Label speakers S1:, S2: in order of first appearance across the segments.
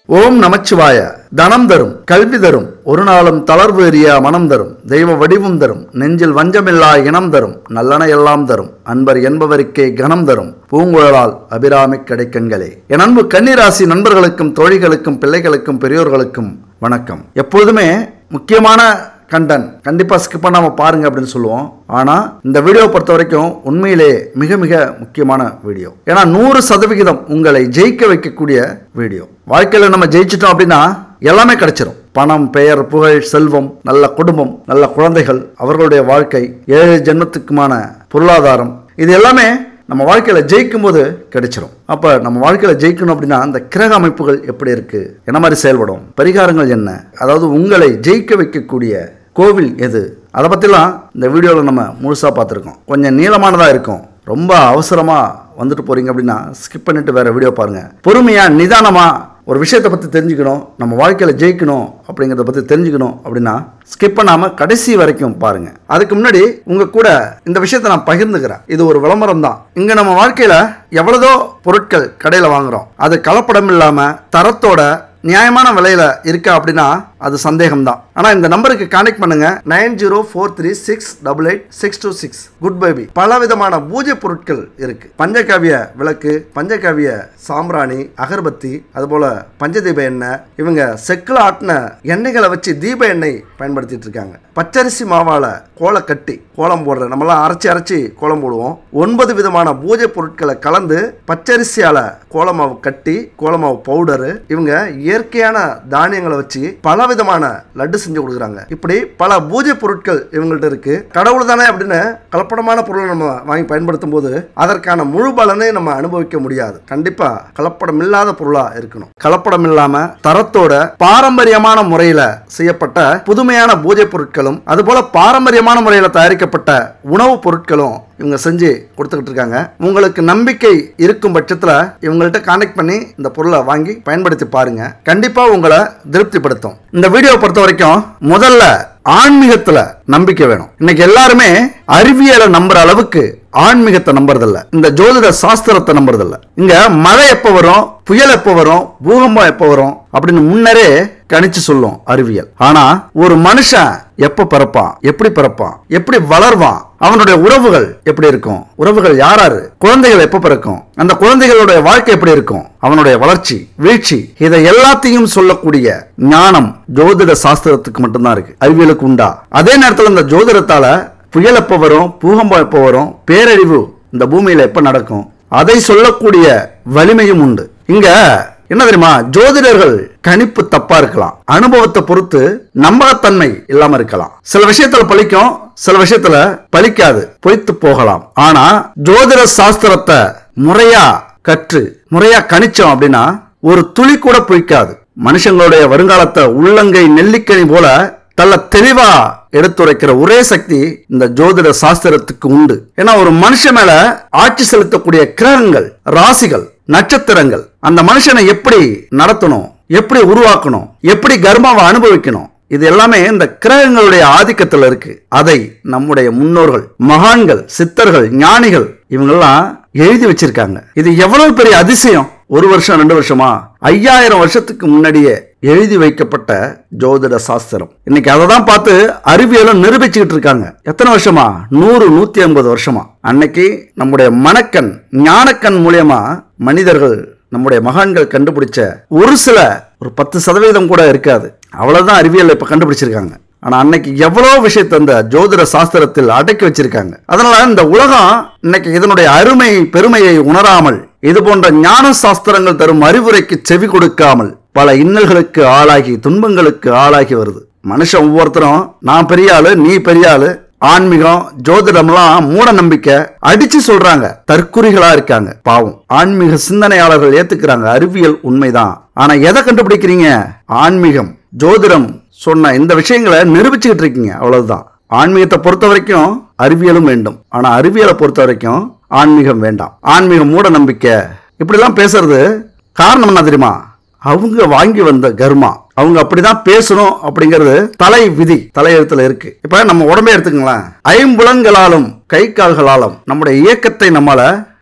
S1: ஓம் நமச்சிவாய தனம் தரும் கல்வி தரும் ஒரு நாளும் தளர்வு எறியா மனம் தரும் தெய்வ வடிவும் தரும் நெஞ்சில் வஞ்சமில்லா இனம் தரும் நல்லன எல்லாம் தரும் அன்பர் என்பவருக்கே கணம் தரும் பூங்குழலால் அபிராமி கிடைக்கங்களே என் அன்பு கன்னிராசி நண்பர்களுக்கும் தோழிகளுக்கும் பிள்ளைகளுக்கும் பெரியோர்களுக்கும் வணக்கம் எப்பொழுதுமே முக்கியமான கண்டன் கண்டிப்பாக ஸ்கிப் பண்ணாமல் பாருங்க அப்படின்னு சொல்லுவோம் ஆனால் இந்த வீடியோ பொறுத்த வரைக்கும் உண்மையிலே மிக மிக முக்கியமான வீடியோ ஏன்னா நூறு சதவிகிதம் உங்களை ஜெயிக்க வைக்கக்கூடிய வீடியோ வாழ்க்கையில் நம்ம ஜெயிச்சிட்டோம் அப்படின்னா எல்லாமே கிடைச்சிரும் பணம் பெயர் புகழ் செல்வம் நல்ல குடும்பம் நல்ல குழந்தைகள் அவர்களுடைய வாழ்க்கை ஏழு ஜென்மத்துக்குமான பொருளாதாரம் இது எல்லாமே நம்ம வாழ்க்கையில் ஜெயிக்கும் போது கிடைச்சிரும் அப்போ நம்ம வாழ்க்கையில் ஜெயிக்கணும் அப்படின்னா அந்த கிரக அமைப்புகள் எப்படி இருக்கு என்ன மாதிரி செயல்படும் பரிகாரங்கள் என்ன அதாவது உங்களை ஜெயிக்க வைக்கக்கூடிய கோவில் எது அதை பற்றிலாம் இந்த வீடியோவில் நம்ம முழுசாக பார்த்துருக்கோம் கொஞ்சம் நீளமானதாக இருக்கும் ரொம்ப அவசரமாக வந்துட்டு போகிறீங்க அப்படின்னா ஸ்கிப் பண்ணிட்டு வேறு வீடியோ பாருங்கள் பொறுமையாக நிதானமாக ஒரு விஷயத்தை பற்றி தெரிஞ்சுக்கணும் நம்ம வாழ்க்கையில் ஜெயிக்கணும் அப்படிங்கிறத பற்றி தெரிஞ்சுக்கணும் அப்படின்னா ஸ்கிப் பண்ணாமல் கடைசி வரைக்கும் பாருங்க அதுக்கு முன்னாடி உங்க கூட இந்த விஷயத்தை நான் பகிர்ந்துக்கிறேன் இது ஒரு விளம்பரம் தான் இங்க நம்ம வாழ்க்கையில எவ்வளதோ பொருட்கள் கடையில் வாங்குறோம் அது கலப்படம் இல்லாம தரத்தோட நியாயமான விலையில இருக்கா அப்படின்னா அது சந்தேகம் தான் ஆனா இந்த நம்பருக்கு கான்டெக்ட் பண்ணுங்க nine zero four three six double eight six two six good baby பல விதமான பூஜை பொருட்கள் இருக்கு பஞ்சகாவிய விளக்கு பஞ்சகாவிய சாம்பிராணி அகர்பத்தி அதுபோல பஞ்சதீப எண்ணெய் இவங்க செக்கில் ஆட்டின எண்ணெய்களை வச்சு தீப எண்ணெய் பயன்படுத்திட்டு இருக்காங்க பச்சரிசி மாவால கோலை கட்டி கோலம் போடுற நம்மலாம் அரைச்சி அரைச்சி கோலம் போடுவோம் ஒன்பது விதமான பூஜை பொருட்களை கலந்து பச்சரிசியால கோலமாவு கட்டி கோலமாவு பவுடரு இவங்க இயற்கையான தானியங்களை வச்சு பல விதமான லட்டு செஞ்சு கொடுக்குறாங்க இப்படி பல பூஜை பொருட்கள் இவங்கள்ட்ட இருக்கு கடவுள் தானே அப்படின்னு கலப்படமான பொருளை நம்ம வாங்கி பயன்படுத்தும் போது அதற்கான முழு பலனை நம்ம அனுபவிக்க முடியாது கண்டிப்பா கலப்படம் இல்லாத பொருளா இருக்கணும் கலப்படம் இல்லாம தரத்தோட பாரம்பரியமான முறையில செய்யப்பட்ட புதுமையான பூஜை பொருட்களும் அதுபோல பாரம்பரியமான முறையில் தயாரிக்கப்பட்ட உணவுப் பொருட்களும் இவங்க செஞ்சு கொடுத்துக்கிட்டு இருக்காங்க உங்களுக்கு நம்பிக்கை இருக்கும் பட்சத்தில் இவங்கள்ட்ட கான்டாக்ட் பண்ணி இந்த பொருளை வாங்கி பயன்படுத்தி பாருங்க கண்டிப்பா உங்களை திருப்திப்படுத்தும் இந்த வீடியோ பொறுத்த வரைக்கும் முதல்ல ஆன்மீகத்துல நம்பிக்கை வேணும் இன்னைக்கு எல்லாருமே அறிவியலை நம்புற அளவுக்கு ஆன்மீகத்தை நம்புறதில்ல இந்த ஜோதிட சாஸ்திரத்தை நம்புறதில்ல இங்க மழை எப்போ வரும் புயல் எப்போ வரும் பூகம்பம் எப்போ வரும் அப்படின்னு முன்னரே கணிச்சு சொல்லும் அறிவியல் ஆனா ஒரு மனுஷன் எப்ப பிறப்பான் எப்படி பிறப்பான் எப்படி வளர்வான் அவனுடைய உறவுகள் எப்படி இருக்கும் உறவுகள் யாராரு குழந்தைகள் எப்ப பிறக்கும் அந்த குழந்தைகளுடைய வாழ்க்கை எப்படி இருக்கும் அவனுடைய வளர்ச்சி வீழ்ச்சி இதை எல்லாத்தையும் சொல்லக்கூடிய ஞானம் ஜோதிட சாஸ்திரத்துக்கு மட்டும்தான் இருக்கு அறிவியலுக்கு உண்டா அதே நேரத்தில் இந்த ஜோதிடத்தால புயல் எப்போ வரும் பூகம்பம் எப்போ வரும் பேரழிவு இந்த பூமியில எப்ப நடக்கும் அதை சொல்லக்கூடிய வலிமையும் உண்டு இங்க என்ன தெரியுமா ஜோதிடர்கள் கணிப்பு தப்பா இருக்கலாம் அனுபவத்தை பொறுத்து நம்பகத்தன்மை இல்லாம இருக்கலாம் சில விஷயத்துல பலிக்கும் சில விஷயத்துல பலிக்காது பொய்த்து போகலாம் ஆனா ஜோதிட சாஸ்திரத்தை முறையா கற்று முறையா கணிச்சோம் அப்படின்னா ஒரு துளி கூட பொய்க்காது மனுஷங்களுடைய வருங்காலத்தை உள்ளங்கை நெல்லிக்கனி போல தள்ள தெளிவா எடுத்துரைக்கிற ஒரே சக்தி இந்த ஜோதிட சாஸ்திரத்துக்கு உண்டு ஏன்னா ஒரு மனுஷன் மேல ஆட்சி செலுத்தக்கூடிய கிரகங்கள் ராசிகள் நட்சத்திரங்கள் அந்த மனுஷனை எப்படி நடத்தணும் எப்படி உருவாக்கணும் எப்படி கர்மாவை அனுபவிக்கணும் இது எல்லாமே இந்த கிரகங்களுடைய ஆதிக்கத்தில் இருக்கு அதை நம்முடைய முன்னோர்கள் மகான்கள் சித்தர்கள் ஞானிகள் இவங்கெல்லாம் எழுதி வச்சிருக்காங்க இது எவ்வளவு பெரிய அதிசயம் ஒரு வருஷம் ரெண்டு வருஷமா ஐயாயிரம் வருஷத்துக்கு முன்னாடியே எழுதி வைக்கப்பட்ட ஜோதிட சாஸ்திரம் இன்னைக்கு அதை தான் பார்த்து அறிவியலும் நிரூபிச்சுக்கிட்டு இருக்காங்க எத்தனை வருஷமா நூறு நூத்தி ஐம்பது வருஷமா அன்னைக்கு நம்முடைய மனக்கண் ஞானக்கண் மூலியமா மனிதர்கள் நம்முடைய மகான்கள் கண்டுபிடிச்ச ஒரு சில ஒரு பத்து சதவீதம் கூட இருக்காது அவ்வளவுதான் அறிவியல் இப்ப கண்டுபிடிச்சிருக்காங்க ஆனா அன்னைக்கு எவ்வளோ விஷயத்தை அந்த ஜோதிட சாஸ்திரத்தில் அடக்கி வச்சிருக்காங்க அதனால இந்த உலகம் இன்னைக்கு இதனுடைய அருமை பெருமையை உணராமல் இது போன்ற ஞான சாஸ்திரங்கள் தரும் அறிவுரைக்கு செவி கொடுக்காமல் பல இன்னல்களுக்கு ஆளாகி துன்பங்களுக்கு ஆளாகி வருது மனுஷன் ஒவ்வொருத்தரும் நான் பெரிய ஆளு நீ பெரிய ஆளு ஆன்மீகம் ஜோதிடம்லாம் மூட நம்பிக்கை அடிச்சு சொல்றாங்க தற்குறிகளா இருக்காங்க பாவம் ஆன்மீக சிந்தனையாளர்கள் ஏத்துக்கிறாங்க அறிவியல் உண்மைதான் ஆனா எதை கண்டுபிடிக்கிறீங்க ஆன்மீகம் ஜோதிடம் சொன்ன இந்த விஷயங்களை நிரூபிச்சுக்கிட்டு இருக்கீங்க அவ்வளவுதான் ஆன்மீகத்தை பொறுத்த வரைக்கும் அறிவியலும் வேண்டும் ஆனா அறிவியலை பொறுத்த வரைக்கும் ஆன்மீகம் வேண்டாம் ஆன்மீகம் மூட நம்பிக்கை இப்படிலாம் பேசுறது காரணம் என்ன தெரியுமா அவங்க வாங்கி வந்த கர்மா அவங்க அப்படிதான் பேசணும் அப்படிங்கிறது தலை விதி தலையெழுத்துல இருக்கு இப்ப நம்ம உடம்பே எடுத்துக்கங்களேன் ஐம்புலன்களாலும் கை கால்களாலும் நம்முடைய இயக்கத்தை நம்மால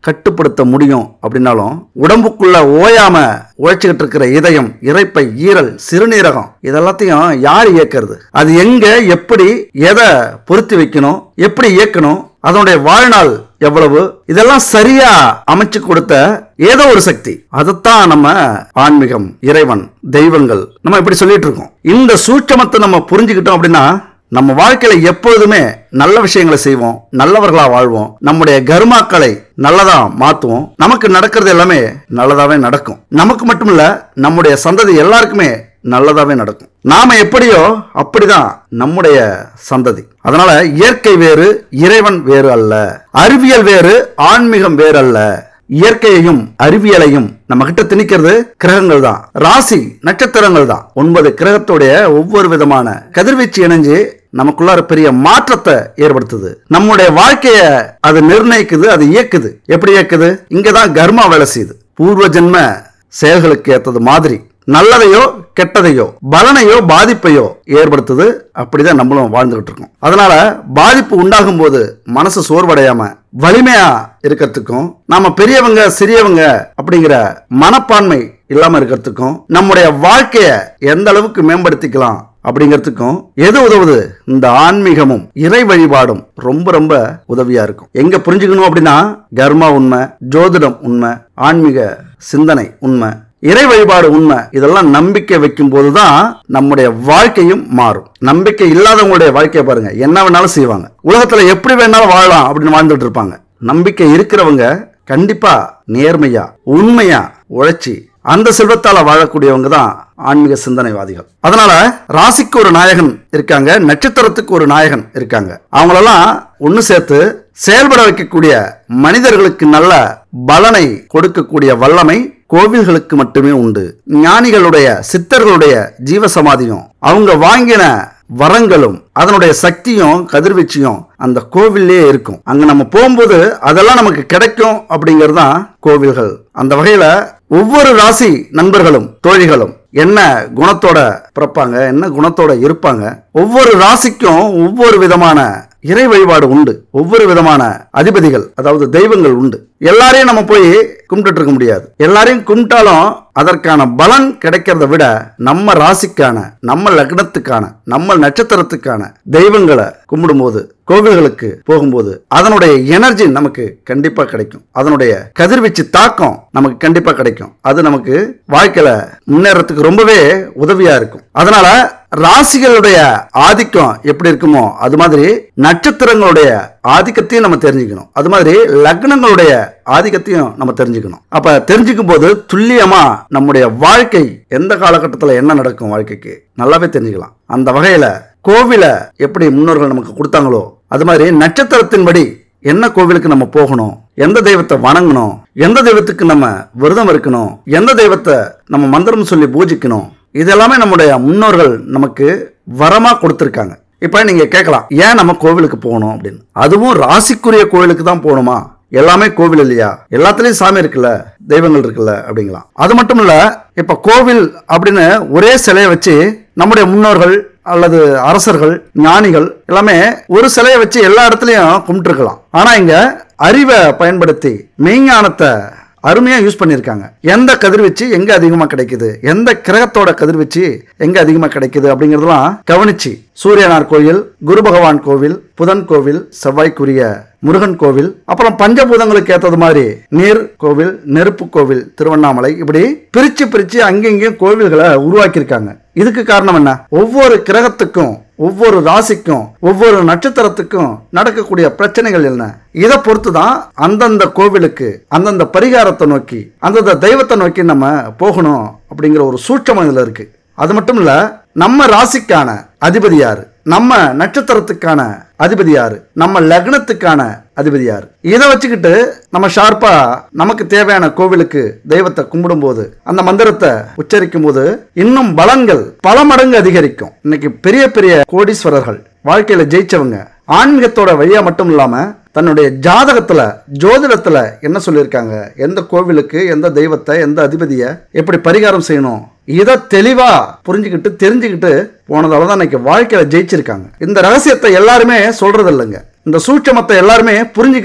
S1: கட்டுப்படுத்த முடியும் அப்படின்னாலும் உடம்புக்குள்ள ஓயாம உழைச்சிக்கிட்டு இருக்கிற இதயம் இறைப்பை ஈரல் சிறுநீரகம் இதெல்லாத்தையும் யார் இயக்கிறது அது எங்க எப்படி எதை பொருத்தி வைக்கணும் எப்படி இயக்கணும் அதனுடைய வாழ்நாள் எவ்வளவு இதெல்லாம் சரியா அமைச்சு கொடுத்த ஏதோ ஒரு சக்தி அதைத்தான் நம்ம ஆன்மீகம் இறைவன் தெய்வங்கள் நம்ம இப்படி சொல்லிட்டு இருக்கோம் இந்த சூட்சமத்தை நம்ம புரிஞ்சுக்கிட்டோம் அப்படின்னா நம்ம வாழ்க்கையில எப்பொழுதுமே நல்ல விஷயங்களை செய்வோம் நல்லவர்களா வாழ்வோம் நம்முடைய கர்மாக்களை நல்லதா மாத்துவோம் நமக்கு நடக்கிறது எல்லாமே நல்லதாவே நடக்கும் நமக்கு மட்டும் இல்ல நம்முடைய சந்ததி எல்லாருக்குமே நல்லதாவே நடக்கும் நாம எப்படியோ அப்படிதான் நம்முடைய சந்ததி அதனால இயற்கை வேறு இறைவன் வேறு அல்ல அறிவியல் வேறு ஆன்மீகம் வேறு அல்ல இயற்கையையும் அறிவியலையும் நம்ம கிட்ட திணிக்கிறது கிரகங்கள் தான் ராசி நட்சத்திரங்கள் தான் ஒன்பது கிரகத்துடைய ஒவ்வொரு விதமான கதிர்வீச்சு இணைஞ்சு நமக்குள்ளார பெரிய மாற்றத்தை ஏற்படுத்துது நம்முடைய வாழ்க்கைய அது நிர்ணயிக்குது அது இயக்குது எப்படி இயக்குது இங்கதான் கர்மா வேலை செய்யுது பூர்வ ஜென்ம செயல்களுக்கு ஏத்தது மாதிரி நல்லதையோ கெட்டதையோ பலனையோ பாதிப்பையோ ஏற்படுத்துது அப்படிதான் நம்மளும் வாழ்ந்துகிட்டு இருக்கோம் அதனால பாதிப்பு உண்டாகும் போது மனசு சோர்வடையாம வலிமையா இருக்கிறதுக்கும் நாம பெரியவங்க சிறியவங்க அப்படிங்கிற மனப்பான்மை இல்லாம இருக்கிறதுக்கும் நம்முடைய வாழ்க்கைய எந்த அளவுக்கு மேம்படுத்திக்கலாம் அப்படிங்கிறதுக்கும் எது உதவுது இந்த ஆன்மீகமும் இறை வழிபாடும் ரொம்ப ரொம்ப உதவியா இருக்கும் எங்க புரிஞ்சுக்கணும் அப்படின்னா கர்மா உண்மை ஜோதிடம் உண்மை ஆன்மீக சிந்தனை உண்மை இறை வழிபாடு உண்மை இதெல்லாம் நம்பிக்கை வைக்கும் போதுதான் நம்முடைய வாழ்க்கையும் மாறும் நம்பிக்கை இல்லாதவங்களுடைய வாழ்க்கையை பாருங்க என்ன வேணாலும் செய்வாங்க உலகத்துல எப்படி வேணாலும் வாழலாம் அப்படின்னு வாழ்ந்துட்டு இருப்பாங்க நம்பிக்கை இருக்கிறவங்க கண்டிப்பா நேர்மையா உண்மையா உழைச்சி அந்த செல்வத்தால வாழக்கூடியவங்க தான் ஆன்மீக சிந்தனைவாதிகள் அதனால ராசிக்கு ஒரு நாயகன் இருக்காங்க நட்சத்திரத்துக்கு ஒரு நாயகன் இருக்காங்க அவங்களெல்லாம் ஒன்று சேர்த்து செயல்பட வைக்கக்கூடிய மனிதர்களுக்கு நல்ல பலனை கொடுக்கக்கூடிய வல்லமை கோவில்களுக்கு மட்டுமே உண்டு ஞானிகளுடைய சித்தர்களுடைய ஜீவசமாதியும் அவங்க வாங்கின வரங்களும் அதனுடைய சக்தியும் கதிர்வீச்சியும் அந்த கோவில்லே இருக்கும் அங்க நம்ம போகும்போது அதெல்லாம் நமக்கு கிடைக்கும் அப்படிங்கிறது தான் கோவில்கள் அந்த வகையில ஒவ்வொரு ராசி நண்பர்களும் தோழிகளும் என்ன குணத்தோட பிறப்பாங்க என்ன குணத்தோட இருப்பாங்க ஒவ்வொரு ராசிக்கும் ஒவ்வொரு விதமான இறை வழிபாடு உண்டு ஒவ்வொரு விதமான அதிபதிகள் அதாவது தெய்வங்கள் உண்டு எல்லாரையும் நம்ம போய் கும்பிட்டுட்டு இருக்க முடியாது எல்லாரையும் கும்பிட்டாலும் அதற்கான பலன் கிடைக்கிறத விட நம்ம ராசிக்கான நம்ம லக்னத்துக்கான நம்ம நட்சத்திரத்துக்கான தெய்வங்களை கும்பிடும்போது கோவில்களுக்கு போகும்போது அதனுடைய எனர்ஜி நமக்கு கண்டிப்பா கிடைக்கும் அதனுடைய கதிர்வீச்சு தாக்கம் நமக்கு கண்டிப்பா கிடைக்கும் அது நமக்கு வாழ்க்கையில முன்னேறதுக்கு ரொம்பவே உதவியா இருக்கும் அதனால ராசிகளுடைய ஆதிக்கம் எப்படி இருக்குமோ அது மாதிரி நட்சத்திரங்களுடைய ஆதிக்கத்தையும் நம்ம தெரிஞ்சுக்கணும் அது மாதிரி லக்னங்களுடைய ஆதிக்கத்தையும் நம்ம தெரிஞ்சுக்கணும் அப்ப தெரிஞ்சுக்கும் போது துல்லியமா நம்முடைய வாழ்க்கை எந்த காலகட்டத்தில் என்ன நடக்கும் வாழ்க்கைக்கு நல்லாவே தெரிஞ்சுக்கலாம் அந்த வகையில கோவிலை எப்படி முன்னோர்கள் நமக்கு கொடுத்தாங்களோ அது மாதிரி நட்சத்திரத்தின்படி என்ன கோவிலுக்கு நம்ம போகணும் எந்த தெய்வத்தை வணங்கணும் எந்த தெய்வத்துக்கு நம்ம விரதம் இருக்கணும் எந்த தெய்வத்தை நம்ம மந்திரம் சொல்லி பூஜிக்கணும் இதெல்லாமே நம்முடைய முன்னோர்கள் நமக்கு வரமா கொடுத்துருக்காங்க இப்போ நீங்க கேட்கலாம் ஏன் நம்ம கோவிலுக்கு போகணும் அப்படின்னு அதுவும் ராசிக்குரிய கோவிலுக்கு தான் போகணுமா எல்லாமே கோவில் இல்லையா எல்லாத்துலயும் சாமி இருக்குல்ல தெய்வங்கள் இருக்குல்ல அப்படிங்களாம் அது மட்டும் இல்ல இப்ப கோவில் அப்படின்னு ஒரே சிலையை வச்சு நம்முடைய முன்னோர்கள் அல்லது அரசர்கள் ஞானிகள் எல்லாமே ஒரு சிலையை வச்சு எல்லா இடத்துலயும் கும்பிட்டுருக்கலாம் ஆனா இங்க அறிவை பயன்படுத்தி மெய்ஞானத்தை அருமையா யூஸ் பண்ணியிருக்காங்க எந்த கதிர்வீச்சு எங்க அதிகமா கிடைக்குது எந்த கிரகத்தோட கதிர்வீச்சு எங்க அதிகமா கிடைக்குது அப்படிங்கறதெல்லாம் கவனிச்சு சூரியனார் கோயில் குரு பகவான் கோவில் புதன் கோவில் செவ்வாய்க்குரிய முருகன் கோவில் அப்புறம் பஞ்சபூதங்களுக்கு ஏத்தது மாதிரி நீர் கோவில் நெருப்பு கோவில் திருவண்ணாமலை இப்படி பிரிச்சு பிரிச்சு அங்கங்கேயும் கோவில்களை உருவாக்கியிருக்காங்க இதுக்கு காரணம் என்ன ஒவ்வொரு கிரகத்துக்கும் ஒவ்வொரு ராசிக்கும் ஒவ்வொரு நட்சத்திரத்துக்கும் நடக்கக்கூடிய பிரச்சனைகள் என்ன இதை பொறுத்து தான் அந்தந்த கோவிலுக்கு அந்தந்த பரிகாரத்தை நோக்கி அந்தந்த தெய்வத்தை நோக்கி நம்ம போகணும் அப்படிங்கிற ஒரு சூட்சம் இதுல இருக்கு அது மட்டும் இல்ல நம்ம ராசிக்கான அதிபதி யாரு நம்ம நட்சத்திரத்துக்கான அதிபதி யாரு நம்ம லக்னத்துக்கான அதிபதி யாரு இதை வச்சுக்கிட்டு நம்ம ஷார்ப்பா நமக்கு தேவையான கோவிலுக்கு தெய்வத்தை கும்பிடும்போது அந்த மந்திரத்தை உச்சரிக்கும் போது இன்னும் பலன்கள் பல மடங்கு அதிகரிக்கும் இன்னைக்கு பெரிய பெரிய கோடீஸ்வரர்கள் வாழ்க்கையில ஜெயிச்சவங்க ஆன்மீகத்தோட வழியா மட்டும் இல்லாம தன்னுடைய ஜாதகத்துல ஜோதிடத்துல என்ன சொல்லியிருக்காங்க எந்த கோவிலுக்கு எந்த தெய்வத்தை எந்த அதிபதியை எப்படி பரிகாரம் செய்யணும் இதை தெளிவா புரிஞ்சுக்கிட்டு தெரிஞ்சுக்கிட்டு போனதால தான் இன்னைக்கு வாழ்க்கையில ஜெயிச்சிருக்காங்க இந்த ரகசியத்தை எல்லாருமே சொல்றது இல்லைங்க இந்த சூட்சமத்தை எல்லாருமே புரிஞ்சுக்கிறது இல்ல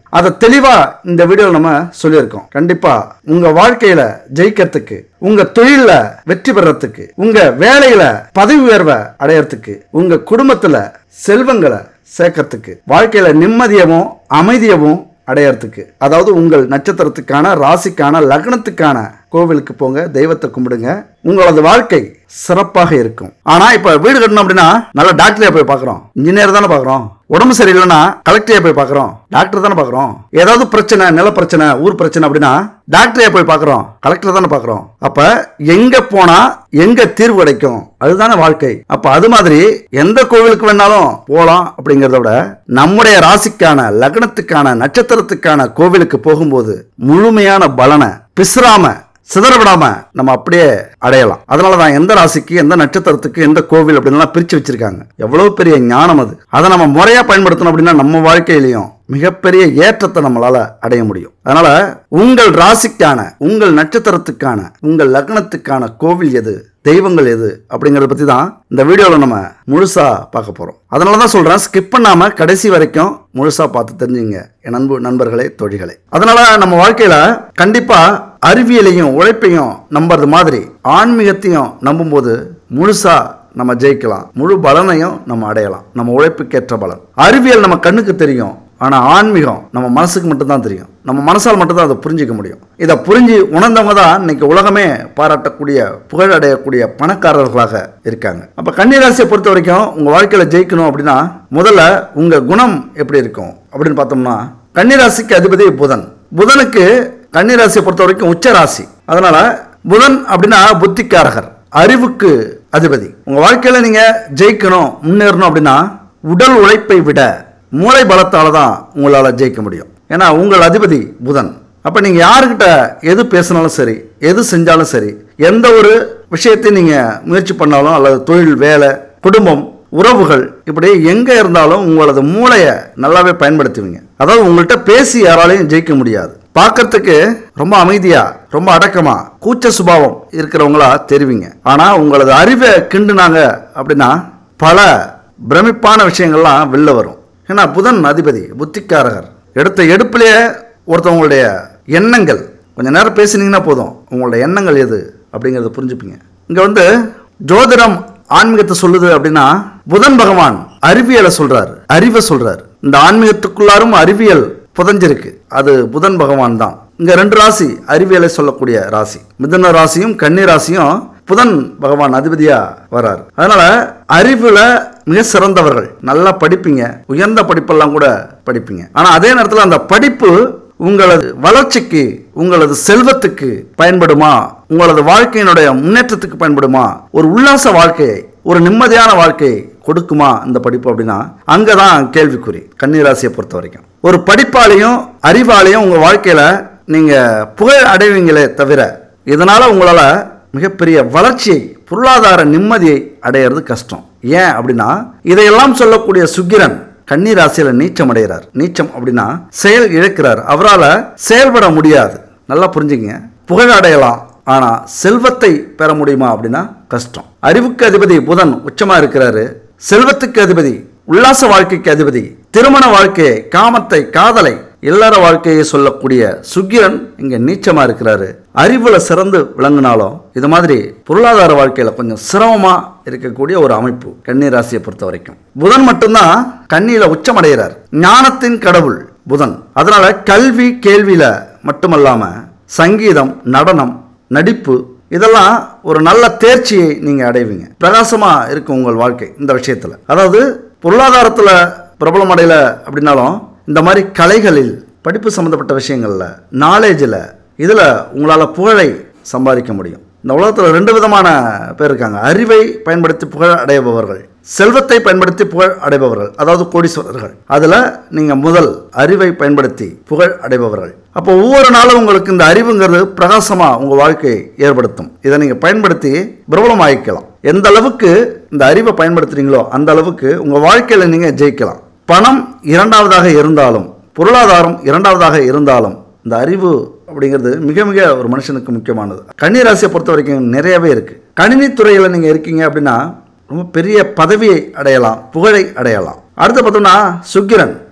S1: அதை தெளிவா இந்த வீடியோவில் நம்ம சொல்லியிருக்கோம் கண்டிப்பா உங்க வாழ்க்கையில ஜெயிக்கிறதுக்கு உங்க தொழில வெற்றி பெறறதுக்கு உங்க வேலையில பதவி உயர்வை அடையறதுக்கு உங்க குடும்பத்துல செல்வங்களை சேர்க்கறதுக்கு வாழ்க்கையில நிம்மதியவும் அமைதியவும் அடையறதுக்கு அதாவது உங்கள் நட்சத்திரத்துக்கான ராசிக்கான லக்னத்துக்கான கோவிலுக்கு போங்க தெய்வத்தை கும்பிடுங்க உங்களது வாழ்க்கை சிறப்பாக இருக்கும் ஆனா இப்ப வீடு கட்டணும் அப்படின்னா நல்ல டாக்டரையா போய் பார்க்கறோம் இன்ஜினியர் தானே பார்க்கறோம் உடம்பு சரியில்லைன்னா கலெக்டரையா போய் பார்க்கறோம் டாக்டர் தானே பார்க்கறோம் ஏதாவது பிரச்சனை நில பிரச்சனை ஊர் பிரச்சனை அப்படின்னா டாக்டரையா போய் பார்க்கறோம் கலெக்டர் தானே பார்க்கறோம் அப்ப எங்க போனா எங்க தீர்வு கிடைக்கும் அதுதானே வாழ்க்கை அப்ப அது மாதிரி எந்த கோவிலுக்கு வேணாலும் போலாம் அப்படிங்கறத விட நம்முடைய ராசிக்கான லக்னத்துக்கான நட்சத்திரத்துக்கான கோவிலுக்கு போகும்போது முழுமையான பலனை பிசுறாம சிதற விடாம நம்ம அப்படியே அடையலாம் அதனால தான் எந்த ராசிக்கு எந்த நட்சத்திரத்துக்கு எந்த கோவில் அப்படின்லாம் பிரிச்சு வச்சிருக்காங்க எவ்வளவு பெரிய ஞானம் அது அதை நம்ம முறையா பயன்படுத்தணும் அப்படின்னா நம்ம வாழ்க்கையிலையும் மிகப்பெரிய ஏற்றத்தை நம்மளால அடைய முடியும் அதனால உங்கள் ராசிக்கான உங்கள் நட்சத்திரத்துக்கான உங்கள் லக்னத்துக்கான கோவில் எது தெய்வங்கள் எது அப்படிங்கறத பத்தி தான் இந்த வீடியோவில் நம்ம முழுசா பார்க்க போறோம் அதனால தான் சொல்றேன் ஸ்கிப் பண்ணாம கடைசி வரைக்கும் முழுசா பார்த்து தெரிஞ்சுங்க என் நண்பு நண்பர்களே தோழிகளே அதனால நம்ம வாழ்க்கையில கண்டிப்பா அறிவியலையும் உழைப்பையும் நம்புறது மாதிரி ஆன்மீகத்தையும் நம்பும்போது முழுசா நம்ம ஜெயிக்கலாம் முழு பலனையும் நம்ம அடையலாம் நம்ம உழைப்புக்கேற்ற பலன் அறிவியல் நம்ம கண்ணுக்கு தெரியும் ஆனா ஆன்மீகம் நம்ம மனசுக்கு மட்டும்தான் தெரியும் நம்ம மனசால் மட்டும்தான் அதை புரிஞ்சிக்க முடியும் இதை புரிஞ்சு உணர்ந்தவங்க தான் இன்னைக்கு உலகமே பாராட்டக்கூடிய புகழ் அடையக்கூடிய பணக்காரர்களாக இருக்காங்க அப்ப கன்னிராசியை பொறுத்த வரைக்கும் உங்க வாழ்க்கையில ஜெயிக்கணும் அப்படின்னா முதல்ல உங்க குணம் எப்படி இருக்கும் அப்படின்னு பார்த்தோம்னா கன்னிராசிக்கு அதிபதி புதன் புதனுக்கு கன்னிராசியை பொறுத்த வரைக்கும் உச்ச ராசி அதனால புதன் அப்படின்னா புத்திக்காரகர் அறிவுக்கு அதிபதி உங்க வாழ்க்கையில நீங்க ஜெயிக்கணும் முன்னேறணும் அப்படின்னா உடல் உழைப்பை விட மூளை பலத்தால தான் உங்களால ஜெயிக்க முடியும் ஏன்னா உங்கள் அதிபதி புதன் அப்ப நீங்க யாருக்கிட்ட எது பேசினாலும் சரி எது செஞ்சாலும் சரி எந்த ஒரு விஷயத்தையும் நீங்க முயற்சி பண்ணாலும் அல்லது தொழில் வேலை குடும்பம் உறவுகள் இப்படி எங்க இருந்தாலும் உங்களது மூளையை நல்லாவே பயன்படுத்துவீங்க அதாவது உங்கள்கிட்ட பேசி யாராலையும் ஜெயிக்க முடியாது பார்க்கறதுக்கு ரொம்ப அமைதியா ரொம்ப அடக்கமா கூச்ச சுபாவம் இருக்கிறவங்களா தெரிவிங்க ஆனா உங்களது அறிவை கிண்டுனாங்க அப்படின்னா பல பிரமிப்பான விஷயங்கள்லாம் வெளில வரும் ஏன்னா புதன் அதிபதி புத்திக்காரகர் எடுத்த எடுப்பிலேயே ஒருத்தவங்களுடைய எண்ணங்கள் கொஞ்ச நேரம் பேசுனீங்கன்னா போதும் உங்களுடைய எண்ணங்கள் எது அப்படிங்கிறத புரிஞ்சுப்பீங்க இங்க வந்து ஜோதிடம் ஆன்மீகத்தை சொல்லுது அப்படின்னா புதன் பகவான் அறிவியலை சொல்றாரு அறிவை சொல்றாரு இந்த ஆன்மீகத்துக்குள்ளாரும் அறிவியல் புதஞ்சிருக்கு அது புதன் பகவான் தான் இங்க ரெண்டு ராசி அறிவியலை சொல்லக்கூடிய ராசி மிதுன ராசியும் கன்னி ராசியும் புதன் பகவான் அதிபதியா வராரு அதனால அறிவுல மிக சிறந்தவர்கள் நல்லா படிப்பீங்க உயர்ந்த படிப்பெல்லாம் கூட படிப்பீங்க ஆனா அதே நேரத்தில் அந்த படிப்பு உங்களது வளர்ச்சிக்கு உங்களது செல்வத்துக்கு பயன்படுமா உங்களது வாழ்க்கையினுடைய முன்னேற்றத்துக்கு பயன்படுமா ஒரு உல்லாச வாழ்க்கையை ஒரு நிம்மதியான வாழ்க்கையை கொடுக்குமா இந்த படிப்பு அப்படின்னா அங்கதான் கேள்விக்குறி கன்னிராசியை பொறுத்த வரைக்கும் ஒரு படிப்பாலையும் அறிவாலையும் உங்க வாழ்க்கையில நீங்க புகழ் அடைவீங்களே தவிர இதனால உங்களால மிகப்பெரிய வளர்ச்சியை பொருளாதார நிம்மதியை அடையிறது கஷ்டம் ஏன் அப்படின்னா இதையெல்லாம் சொல்லக்கூடிய சுக்கிரன் கன்னி ராசியில நீச்சம் அடைகிறார் நீச்சம் அப்படின்னா செயல் இழக்கிறார் அவரால் செயல்பட முடியாது நல்லா புரிஞ்சுங்க புகழ் அடையலாம் ஆனா செல்வத்தை பெற முடியுமா அப்படின்னா கஷ்டம் அறிவுக்கு அதிபதி புதன் உச்சமா இருக்கிறாரு செல்வத்துக்கு அதிபதி உல்லாச வாழ்க்கைக்கு அதிபதி திருமண வாழ்க்கையை காமத்தை காதலை இல்லற வாழ்க்கையை சொல்லக்கூடிய சுக்கிரன் இங்க நீச்சமா இருக்கிறாரு அறிவுல சிறந்து விளங்கினாலும் இது மாதிரி பொருளாதார வாழ்க்கையில கொஞ்சம் சிரமமா இருக்கக்கூடிய ஒரு அமைப்பு கன்னி ராசியை பொறுத்த வரைக்கும் புதன் மட்டும்தான் கண்ணியில உச்சமடைகிறார் ஞானத்தின் கடவுள் புதன் அதனால கல்வி கேள்வியில மட்டுமல்லாம சங்கீதம் நடனம் நடிப்பு இதெல்லாம் ஒரு நல்ல தேர்ச்சியை நீங்க அடைவீங்க பிரகாசமா இருக்கும் உங்கள் வாழ்க்கை இந்த விஷயத்துல அதாவது பொருளாதாரத்துல பிரபலம் அடையல அப்படின்னாலும் இந்த மாதிரி கலைகளில் படிப்பு சம்மந்தப்பட்ட விஷயங்களில் நாலேஜில் இதில் உங்களால் புகழை சம்பாதிக்க முடியும் இந்த உலகத்தில் ரெண்டு விதமான பேர் இருக்காங்க அறிவை பயன்படுத்தி புகழ் அடைபவர்கள் செல்வத்தை பயன்படுத்தி புகழ் அடைபவர்கள் அதாவது கோடீஸ்வரர்கள் அதில் நீங்கள் முதல் அறிவை பயன்படுத்தி புகழ் அடைபவர்கள் அப்போ ஒவ்வொரு நாளும் உங்களுக்கு இந்த அறிவுங்கிறது பிரகாசமாக உங்கள் வாழ்க்கையை ஏற்படுத்தும் இதை நீங்கள் பயன்படுத்தி பிரபலமாக்கிக்கலாம் எந்த அளவுக்கு இந்த அறிவை பயன்படுத்துறீங்களோ அந்த அளவுக்கு உங்கள் வாழ்க்கையில் நீங்கள் ஜெயிக்கலாம் பணம் இரண்டாவதாக இருந்தாலும் பொருளாதாரம் இரண்டாவதாக இருந்தாலும் இந்த அறிவு அப்படிங்கிறது மிக மிக ஒரு மனுஷனுக்கு முக்கியமானது கன்னி ராசியை பொறுத்த வரைக்கும் நிறையவே இருக்கு கணினித்துறையில் நீங்கள் இருக்கீங்க அப்படின்னா ரொம்ப பெரிய பதவியை அடையலாம் புகழை அடையலாம் அடுத்து பார்த்தோம்னா சுக்கிரன்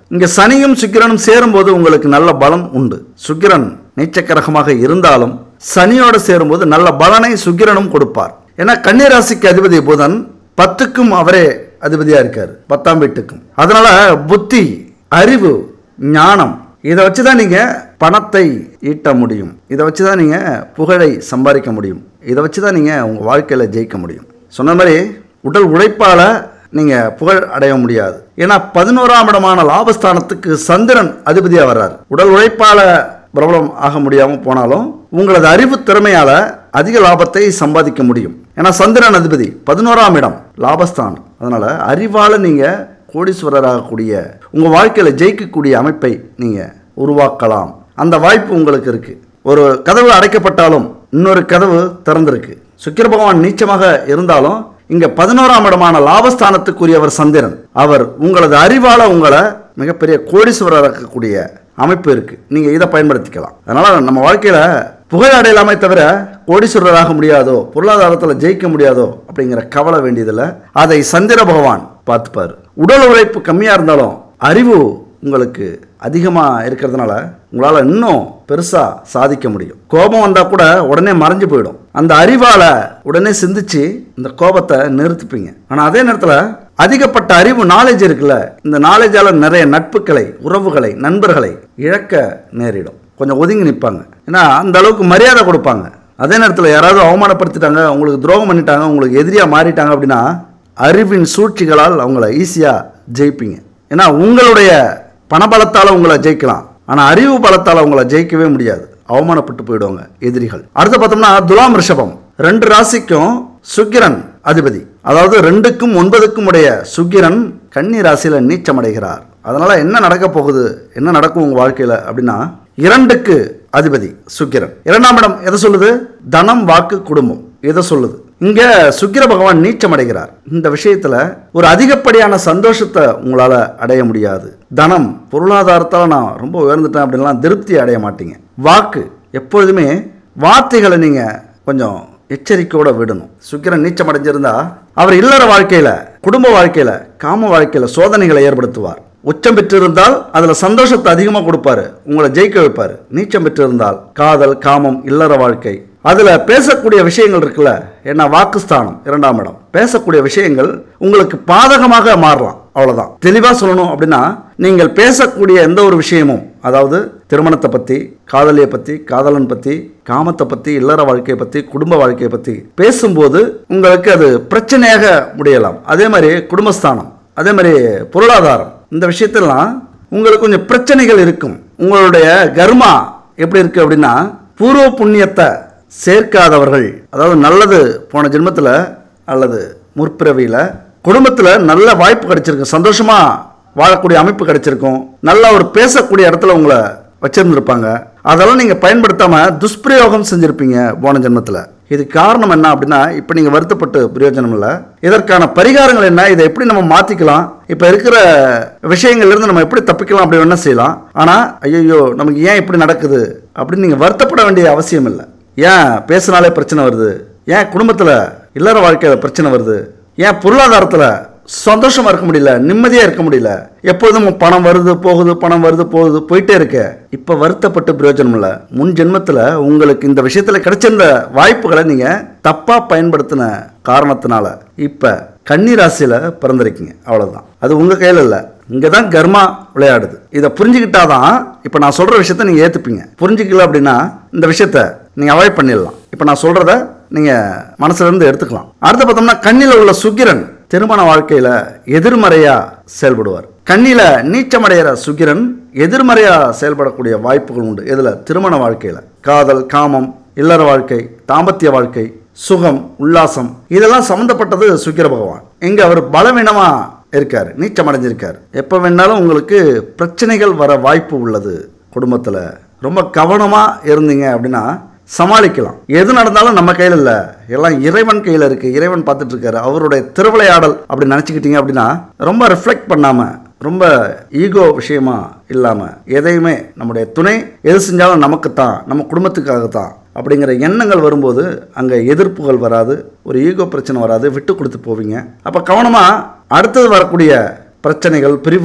S1: இங்க சனியும் சுக்கிரனும் சேரும்போது உங்களுக்கு நல்ல பலம் உண்டு சுக்கிரன் நீச்சக்கரகமாக இருந்தாலும் சனியோட சேரும்போது நல்ல பலனை சுக்கிரனும் கொடுப்பார் ஏன்னா கன்னிராசிக்கு அதிபதி புதன் பத்துக்கும் அவரே அதிபதியா இருக்காரு பத்தாம் வீட்டுக்கும் அதனால புத்தி அறிவு ஞானம் இதை வச்சு தான் நீங்கள் பணத்தை ஈட்ட முடியும் இதை வச்சு தான் நீங்கள் புகழை சம்பாதிக்க முடியும் இதை வச்சு தான் நீங்கள் உங்கள் வாழ்க்கையில் ஜெயிக்க முடியும் சொன்ன மாதிரி உடல் உழைப்பால் நீங்கள் புகழ் அடைய முடியாது ஏன்னா பதினோராம் இடமான லாபஸ்தானத்துக்கு சந்திரன் அதிபதியாக வர்றார் உடல் உழைப்பால் பிரபலம் ஆக முடியாமல் போனாலும் உங்களது அறிவு திறமையால் அதிக லாபத்தை சம்பாதிக்க முடியும் ஏன்னா சந்திரன் அதிபதி பதினோராம் இடம் லாபஸ்தானம் அதனால் அறிவால் நீங்கள் கோடீஸ்வரராகக்கூடிய உங்கள் வாழ்க்கையில் ஜெயிக்கக்கூடிய அமைப்பை நீங்கள் உருவாக்கலாம் அந்த வாய்ப்பு உங்களுக்கு இருக்குது ஒரு கதவு அடைக்கப்பட்டாலும் இன்னொரு கதவு திறந்திருக்கு சுக்கிர பகவான் நீச்சமாக இருந்தாலும் இங்க பதினோராம் இடமான லாபஸ்தானத்துக்குரியவர் சந்திரன் அவர் உங்களது அறிவால உங்களை மிகப்பெரிய கோடீஸ்வரராக்கக்கூடிய அமைப்பு இருக்கு நீங்க இதை பயன்படுத்திக்கலாம் அதனால நம்ம வாழ்க்கையில புகழ் அடையலாமே தவிர கோடீஸ்வரராக முடியாதோ பொருளாதாரத்தில் ஜெயிக்க முடியாதோ அப்படிங்கிற கவலை வேண்டியதில்லை அதை சந்திர பகவான் பார்த்துப்பார் உடல் உழைப்பு கம்மியாக இருந்தாலும் அறிவு உங்களுக்கு அதிகமாக இருக்கிறதுனால உங்களால் இன்னும் பெருசாக சாதிக்க முடியும் கோபம் வந்தால் கூட உடனே மறைஞ்சு போயிடும் அந்த அறிவால் உடனே சிந்திச்சு இந்த கோபத்தை நிறுத்திப்பீங்க ஆனால் அதே நேரத்தில் அதிகப்பட்ட அறிவு நாலேஜ் இருக்குல்ல இந்த நாலேஜால் நிறைய நட்புகளை உறவுகளை நண்பர்களை இழக்க நேரிடும் கொஞ்சம் ஒதுங்கி நிற்பாங்க ஏன்னா அந்த அளவுக்கு மரியாதை கொடுப்பாங்க அதே நேரத்தில் யாராவது அவமானப்படுத்திட்டாங்க உங்களுக்கு துரோகம் பண்ணிட்டாங்க உங்களுக்கு எதிரியாக மாறிட்டாங்க அப்படின்னா அறிவின் சூழ்ச்சிகளால் அவங்கள ஈஸியாக ஜெயிப்பீங்க ஏன்னா உங்களுடைய பணபலத்தால் உங்களை ஜெயிக்கலாம் ஆனால் அறிவு பலத்தால் உங்களை ஜெயிக்கவே முடியாது அவமானப்பட்டு போயிடுவாங்க எதிரிகள் அடுத்து பார்த்தோம்னா துலாம் ரிஷபம் ரெண்டு ராசிக்கும் சுக்கிரன் அதிபதி அதாவது ரெண்டுக்கும் ஒன்பதுக்கும் உடைய சுக்கிரன் கன்னி ராசியில நீச்சம் அடைகிறார் அதனால என்ன நடக்க போகுது என்ன நடக்கும் உங்க வாழ்க்கையில அப்படின்னா இரண்டுக்கு அதிபதி சுக்கிரன் இரண்டாம் இடம் எதை சொல்லுது தனம் வாக்கு குடும்பம் எதை சொல்லுது இங்க சுக்கிர பகவான் நீச்சம் அடைகிறார் இந்த விஷயத்துல ஒரு அதிகப்படியான சந்தோஷத்தை உங்களால அடைய முடியாது தனம் பொருளாதாரத்தால நான் ரொம்ப உயர்ந்துட்டேன் அப்படின்லாம் திருப்தி அடைய மாட்டீங்க வாக்கு எப்பொழுதுமே வார்த்தைகளை நீங்க கொஞ்சம் எச்சரிக்கையோட விடணும் சுக்கிரன் நீச்சம் அடைஞ்சிருந்தா அவர் இல்லற வாழ்க்கையில குடும்ப வாழ்க்கையில காம வாழ்க்கையில சோதனைகளை ஏற்படுத்துவார் உச்சம் பெற்றிருந்தால் அதுல சந்தோஷத்தை அதிகமா கொடுப்பாரு உங்களை ஜெயிக்க வைப்பாரு நீச்சம் பெற்றிருந்தால் காதல் காமம் இல்லற வாழ்க்கை அதுல பேசக்கூடிய விஷயங்கள் இருக்குல்ல என்ன வாக்குஸ்தானம் இரண்டாம் இடம் பேசக்கூடிய விஷயங்கள் உங்களுக்கு பாதகமாக மாறலாம் அவ்வளவுதான் தெளிவா சொல்லணும் அப்படின்னா நீங்கள் பேசக்கூடிய எந்த ஒரு விஷயமும் அதாவது திருமணத்தை பத்தி காதலியை பத்தி காதலன் பத்தி காமத்தை பத்தி இல்லற வாழ்க்கையை பத்தி குடும்ப வாழ்க்கையை பத்தி பேசும்போது உங்களுக்கு அது பிரச்சனையாக முடியலாம் அதே மாதிரி குடும்பஸ்தானம் அதே மாதிரி பொருளாதாரம் இந்த விஷயத்தெல்லாம் உங்களுக்கு கொஞ்சம் பிரச்சனைகள் இருக்கும் உங்களுடைய கர்மா எப்படி இருக்கு அப்படின்னா பூர்வ புண்ணியத்தை சேர்க்காதவர்கள் அதாவது நல்லது போன ஜென்மத்தில் அல்லது முற்பிறவியில் குடும்பத்தில் நல்ல வாய்ப்பு கிடைச்சிருக்கு சந்தோஷமா வாழக்கூடிய அமைப்பு கிடைச்சிருக்கும் நல்ல ஒரு பேசக்கூடிய இடத்துல உங்களை வச்சிருந்திருப்பாங்க அதெல்லாம் நீங்கள் பயன்படுத்தாமல் துஷ்பிரயோகம் செஞ்சுருப்பீங்க போன ஜென்மத்தில் இது காரணம் என்ன அப்படின்னா இப்போ நீங்கள் வருத்தப்பட்டு பிரயோஜனம் இல்லை இதற்கான பரிகாரங்கள் என்ன இதை எப்படி நம்ம மாற்றிக்கலாம் இப்போ இருக்கிற விஷயங்கள்லேருந்து நம்ம எப்படி தப்பிக்கலாம் அப்படி வேணா செய்யலாம் ஆனால் ஐயோ நமக்கு ஏன் இப்படி நடக்குது அப்படின்னு நீங்கள் வருத்தப்பட வேண்டிய அவசியம் இல்லை ஏன் பேசினாலே பிரச்சனை வருது ஏன் குடும்பத்தில் இல்லற வாழ்க்கையில் பிரச்சனை வருது ஏன் பொருளாதாரத்தில் சந்தோஷமா இருக்க முடியல நிம்மதியா இருக்க முடியல எப்போதும் பணம் வருது போகுது பணம் வருது போகுது போயிட்டே இருக்க இப்ப வருத்தப்பட்டு பிரயோஜனம் இல்ல முன் ஜென்மத்துல உங்களுக்கு இந்த விஷயத்துல கிடைச்சிருந்த வாய்ப்புகளை நீங்க தப்பா பயன்படுத்தின காரணத்தினால இப்ப கன்னி ராசியில பிறந்திருக்கீங்க அவ்வளவுதான் அது உங்க கையில இல்ல இங்க தான் கர்மா விளையாடுது இதை புரிஞ்சுக்கிட்டாதான் இப்போ நான் சொல்ற விஷயத்த நீங்க ஏத்துப்பீங்க புரிஞ்சுக்கல அப்படின்னா இந்த விஷயத்த நீங்க அவாய்ட் பண்ணிடலாம் இப்போ நான் சொல்றத நீங்க மனசுல இருந்து எடுத்துக்கலாம் அடுத்து பார்த்தோம்னா கண்ணில உள்ள சுக்கிரன் திருமண வாழ்க்கையில எதிர்மறையா செயல்படுவார் கண்ணில நீச்சமடைகிற சுக்கிரன் எதிர்மறையா செயல்படக்கூடிய வாய்ப்புகள் உண்டு எதுல திருமண வாழ்க்கையில காதல் காமம் இல்லற வாழ்க்கை தாம்பத்திய வாழ்க்கை சுகம் உல்லாசம் இதெல்லாம் சம்பந்தப்பட்டது சுக்கிர பகவான் இங்க அவர் பலவீனமா இருக்காரு நீச்சம் அடைஞ்சிருக்காரு எப்போ வேணாலும் உங்களுக்கு பிரச்சனைகள் வர வாய்ப்பு உள்ளது குடும்பத்தில் ரொம்ப கவனமாக இருந்தீங்க அப்படின்னா சமாளிக்கலாம் எது நடந்தாலும் நம்ம கையில் இல்லை எல்லாம் இறைவன் கையில் இருக்கு இறைவன் பார்த்துட்டு இருக்காரு அவருடைய திருவிளையாடல் அப்படி நினச்சிக்கிட்டீங்க அப்படின்னா ரொம்ப ரிஃப்ளெக்ட் பண்ணாமல் ரொம்ப ஈகோ விஷயமா இல்லாமல் எதையுமே நம்முடைய துணை எது செஞ்சாலும் நமக்கு தான் நம்ம குடும்பத்துக்காக தான் அப்படிங்கிற எண்ணங்கள் வரும்போது அங்கே எதிர்ப்புகள் வராது ஒரு ஈகோ பிரச்சனை வராது விட்டு கொடுத்து போவீங்க அப்போ கவனமாக அடுத்தது வரக்கூடிய பிரச்சனைகள் பிரிவுகள்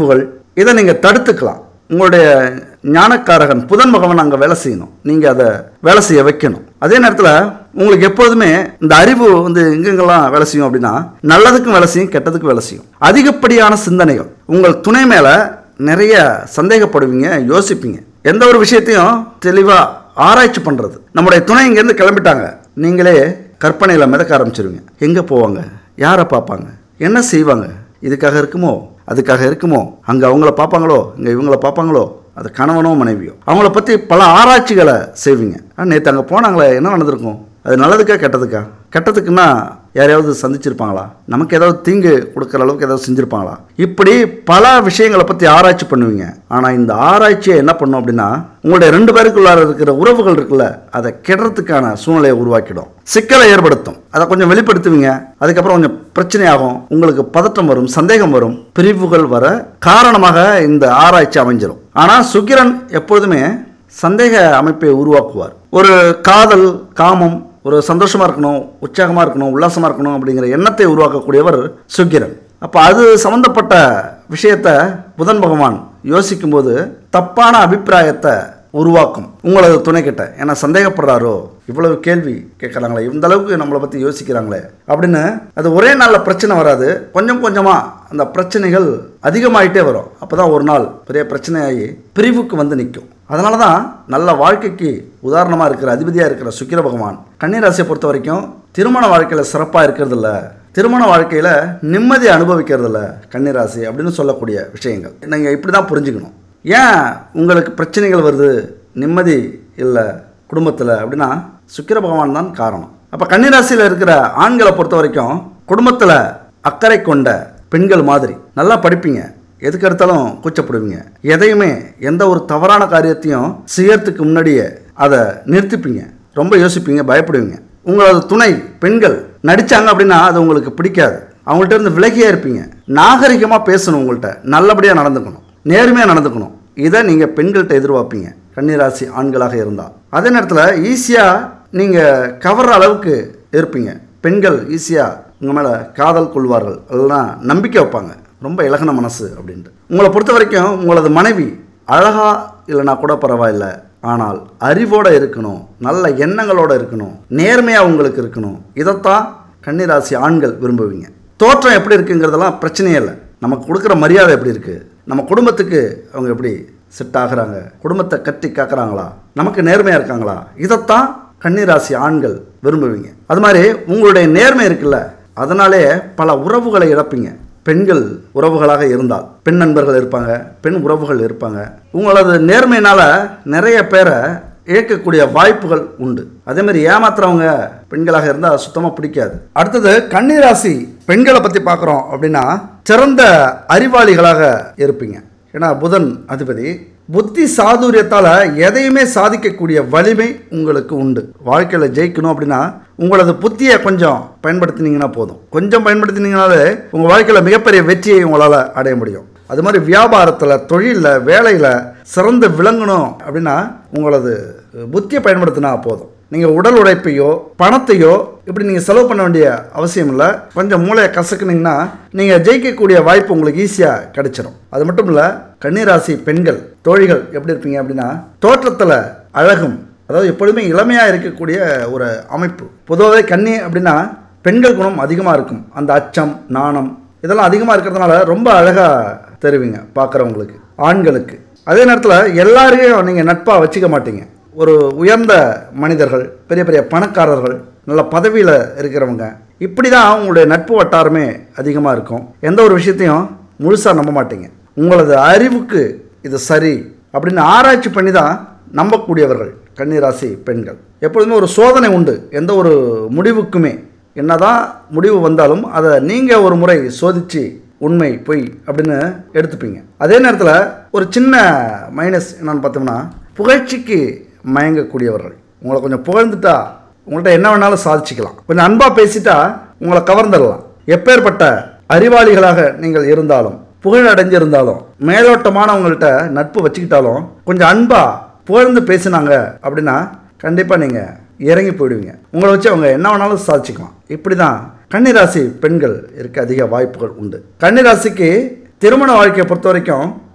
S1: இதை நீங்கள் தடுத்துக்கலாம் உங்களுடைய ஞானக்காரகன் புதன் பகவான் அங்கே வேலை செய்யணும் நீங்கள் அதை வேலை செய்ய வைக்கணும் அதே நேரத்தில் உங்களுக்கு எப்பொழுதுமே இந்த அறிவு வந்து எங்கெங்கெல்லாம் வேலை செய்யும் அப்படின்னா நல்லதுக்கும் வேலை செய்யும் கெட்டதுக்கும் வேலை செய்யும் அதிகப்படியான சிந்தனைகள் உங்கள் துணை மேலே நிறைய சந்தேகப்படுவீங்க யோசிப்பீங்க எந்த ஒரு விஷயத்தையும் தெளிவாக ஆராய்ச்சி பண்ணுறது நம்முடைய துணை இங்கேருந்து கிளம்பிட்டாங்க நீங்களே கற்பனையில் மிதக்க ஆரம்பிச்சிருவீங்க எங்கே போவாங்க யாரை பார்ப்பாங்க என்ன செய்வாங்க இதுக்காக இருக்குமோ அதுக்காக இருக்குமோ அங்கே அவங்கள பார்ப்பாங்களோ இங்கே இவங்கள பார்ப்பாங்களோ அது கணவனோ மனைவியோ அவங்கள பற்றி பல ஆராய்ச்சிகளை செய்வீங்க நேற்று அங்கே போனாங்களே என்ன நடந்திருக்கும் அது நல்லதுக்கா கெட்டதுக்கா கெட்டதுக்குன்னா யாரையாவது சந்திச்சிருப்பாங்களா நமக்கு ஏதாவது தீங்கு கொடுக்குற அளவுக்கு ஏதாவது செஞ்சுருப்பாங்களா இப்படி பல விஷயங்களை பற்றி ஆராய்ச்சி பண்ணுவீங்க ஆனால் இந்த ஆராய்ச்சியை என்ன பண்ணும் அப்படின்னா உங்களுடைய ரெண்டு பேருக்குள்ளார இருக்கிற உறவுகள் இருக்குல்ல அதை கெடுறதுக்கான சூழ்நிலையை உருவாக்கிடும் சிக்கலை ஏற்படுத்தும் அதை கொஞ்சம் வெளிப்படுத்துவீங்க அதுக்கப்புறம் கொஞ்சம் பிரச்சனையாகும் உங்களுக்கு பதட்டம் வரும் சந்தேகம் வரும் பிரிவுகள் வர காரணமாக இந்த ஆராய்ச்சி அமைஞ்சிரும் ஆனால் சுக்கிரன் எப்பொழுதுமே சந்தேக அமைப்பை உருவாக்குவார் ஒரு காதல் காமம் ஒரு சந்தோஷமாக இருக்கணும் உற்சாகமாக இருக்கணும் உல்லாசமாக இருக்கணும் அப்படிங்கிற எண்ணத்தை உருவாக்கக்கூடியவர் சுக்கிரன் அப்போ அது சம்மந்தப்பட்ட விஷயத்தை புதன் பகவான் யோசிக்கும்போது தப்பான அபிப்பிராயத்தை உருவாக்கும் உங்களது துணைக்கிட்ட ஏன்னா சந்தேகப்படுறாரோ இவ்வளவு கேள்வி கேட்குறாங்களே இந்த அளவுக்கு நம்மளை பற்றி யோசிக்கிறாங்களே அப்படின்னு அது ஒரே நாளில் பிரச்சனை வராது கொஞ்சம் கொஞ்சமாக அந்த பிரச்சனைகள் அதிகமாயிட்டே வரும் அப்போ தான் ஒரு நாள் பெரிய பிரச்சனையாகி பிரிவுக்கு வந்து நிற்கும் அதனால தான் நல்ல வாழ்க்கைக்கு உதாரணமாக இருக்கிற அதிபதியாக இருக்கிற சுக்கிர பகவான் கன்னிராசியை பொறுத்த வரைக்கும் திருமண வாழ்க்கையில் சிறப்பாக இருக்கிறது இல்ல திருமண வாழ்க்கையில் நிம்மதி அனுபவிக்கிறது இல்ல கன்னிராசி அப்படின்னு சொல்லக்கூடிய விஷயங்கள் நீங்கள் இப்படி தான் புரிஞ்சுக்கணும் ஏன் உங்களுக்கு பிரச்சனைகள் வருது நிம்மதி இல்லை குடும்பத்தில் அப்படின்னா சுக்கிர பகவான் தான் காரணம் அப்போ கன்னிராசியில் இருக்கிற ஆண்களை பொறுத்த வரைக்கும் குடும்பத்தில் அக்கறை கொண்ட பெண்கள் மாதிரி நல்லா படிப்பீங்க எதுக்கு எடுத்தாலும் கூச்சப்படுவீங்க எதையுமே எந்த ஒரு தவறான காரியத்தையும் செய்யறதுக்கு முன்னாடியே அதை நிறுத்திப்பீங்க ரொம்ப யோசிப்பீங்க பயப்படுவீங்க உங்களது துணை பெண்கள் நடிச்சாங்க அப்படின்னா அது உங்களுக்கு பிடிக்காது அவங்கள்ட்ட இருந்து விலகியே இருப்பீங்க நாகரிகமாக பேசணும் உங்கள்கிட்ட நல்லபடியாக நடந்துக்கணும் நேர்மையாக நடந்துக்கணும் இதை நீங்கள் பெண்கள்கிட்ட எதிர்பார்ப்பீங்க கன்னிராசி ஆண்களாக இருந்தால் அதே நேரத்தில் ஈஸியாக நீங்கள் கவர்ற அளவுக்கு இருப்பீங்க பெண்கள் ஈஸியாக உங்கள் மேலே காதல் கொள்வார்கள் அதெல்லாம் நம்பிக்கை வைப்பாங்க ரொம்ப இலகன மனசு அப்படின்ட்டு உங்களை பொறுத்த வரைக்கும் உங்களது மனைவி அழகா இல்லைனா கூட பரவாயில்ல ஆனால் அறிவோடு இருக்கணும் நல்ல எண்ணங்களோடு இருக்கணும் நேர்மையாக உங்களுக்கு இருக்கணும் இதைத்தான் கன்னிராசி ஆண்கள் விரும்புவீங்க தோற்றம் எப்படி இருக்குங்கிறதெல்லாம் பிரச்சனையே இல்லை நமக்கு கொடுக்குற மரியாதை எப்படி இருக்குது நம்ம குடும்பத்துக்கு அவங்க எப்படி செட் ஆகுறாங்க குடும்பத்தை கட்டி காக்குறாங்களா நமக்கு நேர்மையாக இருக்காங்களா இதைத்தான் கன்னிராசி ஆண்கள் விரும்புவீங்க அது மாதிரி உங்களுடைய நேர்மை இருக்குல்ல அதனாலே பல உறவுகளை இழப்பீங்க பெண்கள் உறவுகளாக இருந்தால் பெண் நண்பர்கள் இருப்பாங்க பெண் உறவுகள் இருப்பாங்க உங்களது நேர்மையினால் நிறைய பேரை இழக்கக்கூடிய வாய்ப்புகள் உண்டு அதே மாதிரி ஏமாத்துறவங்க பெண்களாக இருந்தால் சுத்தமாக பிடிக்காது அடுத்தது கன்னிராசி பெண்களை பற்றி பார்க்குறோம் அப்படின்னா சிறந்த அறிவாளிகளாக இருப்பீங்க ஏன்னா புதன் அதிபதி புத்தி சாதுரியத்தால் எதையுமே சாதிக்கக்கூடிய வலிமை உங்களுக்கு உண்டு வாழ்க்கையில் ஜெயிக்கணும் அப்படின்னா உங்களது புத்தியை கொஞ்சம் பயன்படுத்தினீங்கன்னா போதும் கொஞ்சம் பயன்படுத்தினீங்கனாலே உங்கள் வாழ்க்கையில் மிகப்பெரிய வெற்றியை உங்களால் அடைய முடியும் அது மாதிரி வியாபாரத்தில் தொழிலில் வேலையில் சிறந்து விளங்கணும் அப்படின்னா உங்களது புத்தியை பயன்படுத்தினா போதும் நீங்கள் உடல் உழைப்பையோ பணத்தையோ இப்படி நீங்கள் செலவு பண்ண வேண்டிய அவசியம் இல்லை கொஞ்சம் மூளையை கசக்குனீங்கன்னா நீங்கள் ஜெயிக்கக்கூடிய வாய்ப்பு உங்களுக்கு ஈஸியாக கிடைச்சிடும் அது மட்டும் இல்லை கன்னிராசி பெண்கள் தோழிகள் எப்படி இருப்பீங்க அப்படின்னா தோற்றத்தில் அழகும் அதாவது எப்பொழுதுமே இளமையாக இருக்கக்கூடிய ஒரு அமைப்பு பொதுவாகவே கன்னி அப்படின்னா பெண்கள் குணம் அதிகமாக இருக்கும் அந்த அச்சம் நாணம் இதெல்லாம் அதிகமாக இருக்கிறதுனால ரொம்ப அழகாக தெரிவிங்க பார்க்குறவங்களுக்கு ஆண்களுக்கு அதே நேரத்தில் எல்லாரையும் நீங்கள் நட்பாக வச்சுக்க மாட்டீங்க ஒரு உயர்ந்த மனிதர்கள் பெரிய பெரிய பணக்காரர்கள் நல்ல பதவியில் இருக்கிறவங்க இப்படி தான் உங்களுடைய நட்பு வட்டாரமே அதிகமாக இருக்கும் எந்த ஒரு விஷயத்தையும் முழுசாக நம்ப மாட்டீங்க உங்களது அறிவுக்கு இது சரி அப்படின்னு ஆராய்ச்சி பண்ணி தான் நம்பக்கூடியவர்கள் கன்னிராசி பெண்கள் எப்பொழுதுமே ஒரு சோதனை உண்டு எந்த ஒரு முடிவுக்குமே என்னதான் முடிவு வந்தாலும் அதை நீங்கள் ஒரு முறை சோதித்து உண்மை பொய் அப்படின்னு எடுத்துப்பீங்க அதே நேரத்தில் ஒரு சின்ன மைனஸ் என்னன்னு பார்த்தோம்னா புகழ்ச்சிக்கு மயங்கக்கூடியவர்கள் உங்களை கொஞ்சம் புகழ்ந்துட்டா உங்கள்கிட்ட என்ன வேணாலும் சாதிச்சுக்கலாம் கொஞ்சம் அன்பாக பேசிட்டா உங்களை கவர்ந்துடலாம் எப்பேற்பட்ட அறிவாளிகளாக நீங்கள் இருந்தாலும் புகழ் அடைஞ்சிருந்தாலும் மேலோட்டமானவங்கள்ட்ட நட்பு வச்சுக்கிட்டாலும் கொஞ்சம் அன்பாக புகழ்ந்து பேசினாங்க அப்படின்னா கண்டிப்பாக நீங்கள் இறங்கி போயிடுவீங்க உங்களை வச்சு அவங்க என்ன வேணாலும் சாதிச்சுக்கலாம் இப்படி தான் கன்னிராசி பெண்கள் இருக்க அதிக வாய்ப்புகள் உண்டு கன்னிராசிக்கு திருமண வாழ்க்கையை பொறுத்த வரைக்கும்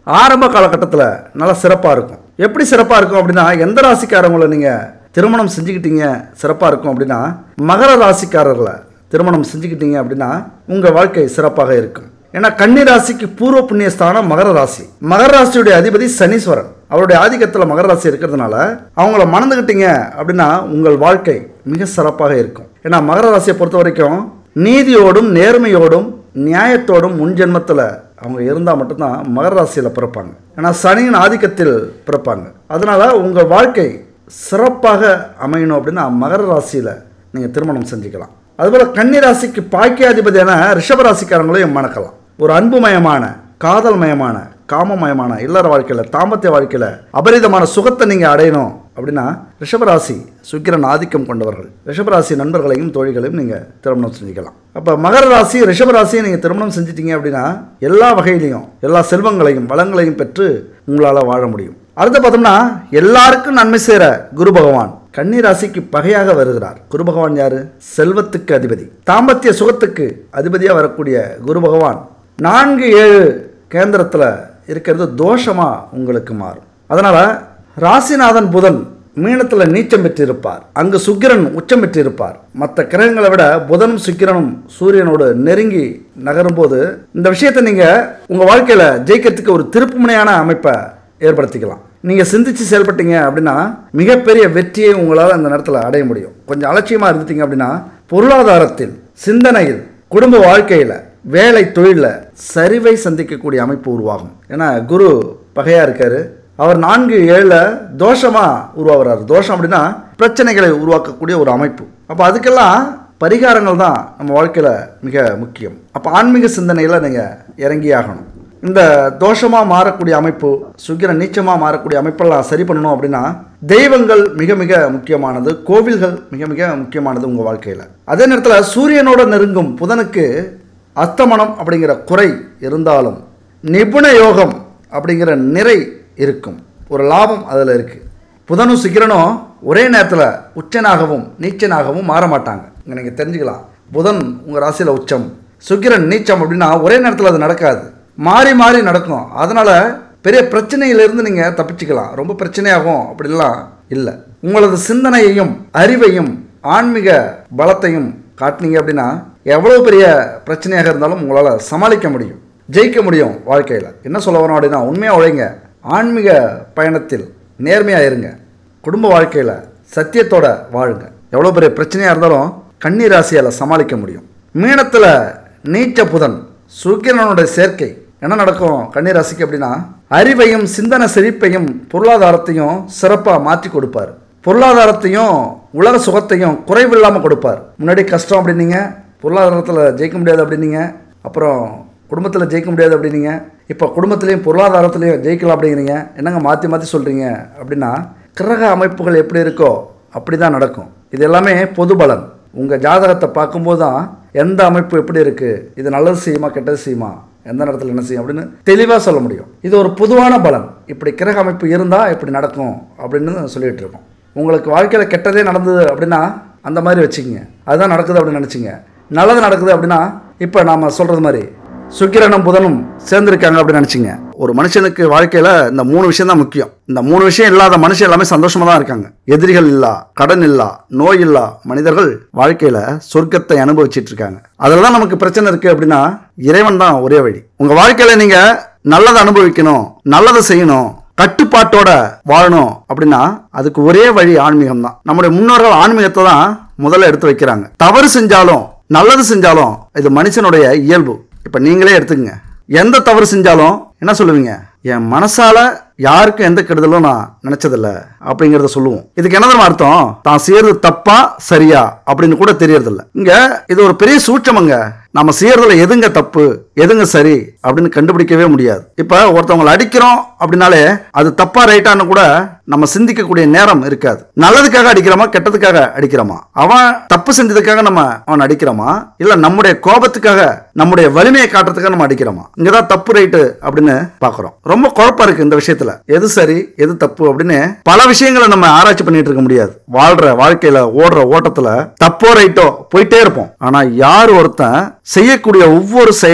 S1: ஆரம்ப காலகட்டத்தில் நல்லா சிறப்பாக இருக்கும் எப்படி சிறப்பாக இருக்கும் அப்படின்னா எந்த ராசிக்காரங்களை நீங்கள் திருமணம் செஞ்சுக்கிட்டீங்க சிறப்பாக இருக்கும் அப்படின்னா மகர ராசிக்காரர்களை திருமணம் செஞ்சுக்கிட்டீங்க அப்படின்னா உங்கள் வாழ்க்கை சிறப்பாக இருக்கும் ஏன்னா கன்னி ராசிக்கு பூர்வ புண்ணிய ஸ்தானம் மகர ராசி மகர ராசியுடைய அதிபதி சனீஸ்வரன் அவருடைய ஆதிக்கத்தில் மகர ராசி இருக்கிறதுனால அவங்கள மணந்துக்கிட்டீங்க அப்படின்னா உங்கள் வாழ்க்கை மிக சிறப்பாக இருக்கும் ஏன்னா மகர ராசியை பொறுத்த வரைக்கும் நீதியோடும் நேர்மையோடும் நியாயத்தோடும் முன் ஜென்மத்தில் அவங்க இருந்தால் மட்டும்தான் மகர ராசியில் பிறப்பாங்க ஏன்னா சனியின் ஆதிக்கத்தில் பிறப்பாங்க அதனால உங்கள் வாழ்க்கை சிறப்பாக அமையணும் அப்படின்னா மகர ராசியில் நீங்கள் திருமணம் செஞ்சுக்கலாம் அதுபோல் கன்னி ராசிக்கு பாக்கியாதிபதியான ரிஷப ராசிக்காரங்களையும் மணக்கலாம் ஒரு அன்புமயமான காதல்மயமான காமமயமான இல்லற வாழ்க்கையில் தாம்பத்திய வாழ்க்கையில் அபரிதமான சுகத்தை நீங்கள் அடையணும் அப்படின்னா ரிஷபராசி சுக்கிரன் ஆதிக்கம் கொண்டவர்கள் ரிஷபராசி நண்பர்களையும் தோழிகளையும் நீங்கள் திருமணம் செஞ்சுக்கலாம் அப்போ மகர ராசி ரிஷபராசியை நீங்கள் திருமணம் செஞ்சிட்டீங்க அப்படின்னா எல்லா வகையிலையும் எல்லா செல்வங்களையும் வளங்களையும் பெற்று உங்களால் வாழ முடியும் அடுத்து பார்த்தோம்னா எல்லாருக்கும் நன்மை சேர குரு பகவான் கன்னி ராசிக்கு பகையாக வருகிறார் குரு பகவான் யாரு செல்வத்துக்கு அதிபதி தாம்பத்திய சுகத்துக்கு அதிபதியாக வரக்கூடிய குரு பகவான் நான்கு ஏழு கேந்திரத்தில் இருக்கிறது தோஷமா உங்களுக்கு மாறும் அதனால ராசிநாதன் புதன் மீனத்தில் நீச்சம் பெற்றிருப்பார் அங்கு சுக்கிரன் உச்சம் பெற்றிருப்பார் மற்ற கிரகங்களை விட புதனும் சுக்கிரனும் சூரியனோடு நெருங்கி நகரும்போது இந்த விஷயத்தை நீங்கள் உங்கள் வாழ்க்கையில் ஜெயிக்கிறதுக்கு ஒரு திருப்புமுனையான அமைப்பை ஏற்படுத்திக்கலாம் நீங்கள் சிந்திச்சு செயல்பட்டீங்க அப்படின்னா மிகப்பெரிய வெற்றியை உங்களால் அந்த நேரத்தில் அடைய முடியும் கொஞ்சம் அலட்சியமாக இருந்துட்டீங்க அப்படின்னா பொருளாதாரத்தில் சிந்தனையில் குடும்ப வாழ்க்கையில் வேலை தொழிலில் சரிவை சந்திக்கக்கூடிய அமைப்பு உருவாகும் ஏன்னா குரு பகையாக இருக்காரு அவர் நான்கு ஏழில் தோஷமாக உருவாகிறார் தோஷம் அப்படின்னா பிரச்சனைகளை உருவாக்கக்கூடிய ஒரு அமைப்பு அப்போ அதுக்கெல்லாம் பரிகாரங்கள் தான் நம்ம வாழ்க்கையில் மிக முக்கியம் அப்போ ஆன்மீக சிந்தனையில் நீங்கள் இறங்கி ஆகணும் இந்த தோஷமாக மாறக்கூடிய அமைப்பு சுக்கிரன் நீச்சமாக மாறக்கூடிய அமைப்பெல்லாம் சரி பண்ணணும் அப்படின்னா தெய்வங்கள் மிக மிக முக்கியமானது கோவில்கள் மிக மிக முக்கியமானது உங்கள் வாழ்க்கையில் அதே நேரத்தில் சூரியனோட நெருங்கும் புதனுக்கு அஸ்தமனம் அப்படிங்கிற குறை இருந்தாலும் நிபுண யோகம் அப்படிங்கிற நிறை இருக்கும் ஒரு லாபம் அதில் இருக்குது புதனும் சுக்கிரனும் ஒரே நேரத்தில் உச்சனாகவும் நீச்சனாகவும் மாற மாட்டாங்க இங்கே நீங்கள் தெரிஞ்சுக்கலாம் புதன் உங்கள் ராசியில் உச்சம் சுக்கிரன் நீச்சம் அப்படின்னா ஒரே நேரத்தில் அது நடக்காது மாறி மாறி நடக்கும் அதனால் பெரிய பிரச்சனையிலிருந்து நீங்கள் தப்பிச்சுக்கலாம் ரொம்ப பிரச்சனையாகும் அப்படிலாம் இல்லை உங்களது சிந்தனையையும் அறிவையும் ஆன்மீக பலத்தையும் காட்டினீங்க அப்படின்னா எவ்வளோ பெரிய பிரச்சனையாக இருந்தாலும் உங்களால் சமாளிக்க முடியும் ஜெயிக்க முடியும் வாழ்க்கையில் என்ன சொல்ல வரோம் அப்படின்னா உண்மையாக உழைங்க ஆன்மீக பயணத்தில் நேர்மையாக இருங்க குடும்ப வாழ்க்கையில் சத்தியத்தோட வாழுங்க எவ்வளோ பெரிய பிரச்சனையாக இருந்தாலும் கன்னி ராசியால் சமாளிக்க முடியும் மீனத்தில் நீச்ச புதன் சுக்கிரனுடைய சேர்க்கை என்ன நடக்கும் கன்னி ராசிக்கு அப்படின்னா அறிவையும் சிந்தனை செழிப்பையும் பொருளாதாரத்தையும் சிறப்பாக மாற்றி கொடுப்பார் பொருளாதாரத்தையும் உலக சுகத்தையும் குறைவில்லாமல் கொடுப்பார் முன்னாடி கஷ்டம் அப்படின்னீங்க பொருளாதாரத்தில் ஜெயிக்க முடியாது அப்படின்னீங்க அப்புறம் குடும்பத்தில் ஜெயிக்க முடியாது அப்படின்னீங்க இப்போ குடும்பத்திலையும் பொருளாதாரத்திலையும் ஜெயிக்கலாம் அப்படிங்கிறீங்க என்னங்க மாற்றி மாற்றி சொல்கிறீங்க அப்படின்னா கிரக அமைப்புகள் எப்படி இருக்கோ அப்படி தான் நடக்கும் இது எல்லாமே பொது பலன் உங்கள் ஜாதகத்தை பார்க்கும்போது தான் எந்த அமைப்பு எப்படி இருக்குது இது நல்லது செய்யுமா கெட்டது செய்யுமா எந்த நேரத்தில் என்ன செய்யும் அப்படின்னு தெளிவாக சொல்ல முடியும் இது ஒரு பொதுவான பலன் இப்படி கிரக அமைப்பு இருந்தால் இப்படி நடக்கும் அப்படின்னு சொல்லிட்டு இருக்கோம் உங்களுக்கு வாழ்க்கையில் கெட்டதே நடந்தது அப்படின்னா அந்த மாதிரி வச்சுக்கோங்க அதுதான் நடக்குது அப்படின்னு நினச்சிங்க நல்லது நடக்குது அப்படின்னா இப்போ நாம் சொல்கிறது மாதிரி சுக்கிரனும் புதனும் சேர்ந்துருக்காங்க அப்படின்னு நினச்சிங்க ஒரு மனுஷனுக்கு வாழ்க்கையில் இந்த மூணு விஷயம் தான் முக்கியம் இந்த மூணு விஷயம் இல்லாத மனுஷன் எல்லாமே சந்தோஷமாக தான் இருக்காங்க எதிரிகள் இல்லா கடன் இல்லா நோய் இல்லா மனிதர்கள் வாழ்க்கையில் சொர்க்கத்தை அனுபவிச்சிட்டு இருக்காங்க அதில் தான் நமக்கு பிரச்சனை இருக்குது அப்படின்னா இறைவன் தான் ஒரே வழி உங்கள் வாழ்க்கையில் நீங்கள் நல்லதை அனுபவிக்கணும் நல்லதை செய்யணும் கட்டுப்பாட்டோட வாழணும் அப்படின்னா அதுக்கு ஒரே வழி ஆன்மீகம் தான் நம்முடைய முன்னோர்கள் ஆன்மீகத்தை தான் முதல்ல எடுத்து வைக்கிறாங்க தவறு செஞ்சாலும் நல்லது செஞ்சாலும் இது மனுஷனுடைய இயல்பு இப்போ நீங்களே எடுத்துக்கங்க எந்த தவறு செஞ்சாலும் என்ன சொல்லுவீங்க என் மனசால யாருக்கும் எந்த கெடுதலும் நான் நினைச்சதில்ல அப்படிங்கிறத சொல்லுவோம் இதுக்கு என்ன தெரியுமா அர்த்தம் தான் செய்யறது தப்பா சரியா அப்படின்னு கூட தெரியறதில்ல இங்க இது ஒரு பெரிய சூட்சமங்க நம்ம செய்யறதுல எதுங்க தப்பு எதுங்க சரி அப்படின்னு கண்டுபிடிக்கவே முடியாது இப்ப ஒருத்தவங்களை அடிக்கிறோம் அப்படின்னாலே அது தப்பா ரைட்டான்னு கூட நம்ம சிந்திக்கக்கூடிய நேரம் இருக்காது நல்லதுக்காக அடிக்கிறோமா கெட்டதுக்காக அடிக்கிறோமா அவன் தப்பு செஞ்சதுக்காக நம்ம அவன் அடிக்கிறோமா இல்ல நம்முடைய கோபத்துக்காக நம்முடைய வலிமையை காட்டுறதுக்காக நம்ம அடிக்கிறோமா இங்கதான் தப்பு ரைட்டு அப்படின்னு பாக்குறோம் ரொம்ப குழப்பம் இருக்கு இந்த விஷயத்துல எது சரி எது தப்பு அப்படின்னு பல விஷயங்களை நம்ம ஆராய்ச்சி பண்ணிட்டு இருக்க முடியாது வாழ்ற வாழ்க்கையில ஓடுற ஓட்டத்துல தப்போ ரைட்டோ போயிட்டே இருப்போம் ஆனா யார் ஒருத்தன் செய்யக்கூடிய ஒவ்வொரு செயலிலும்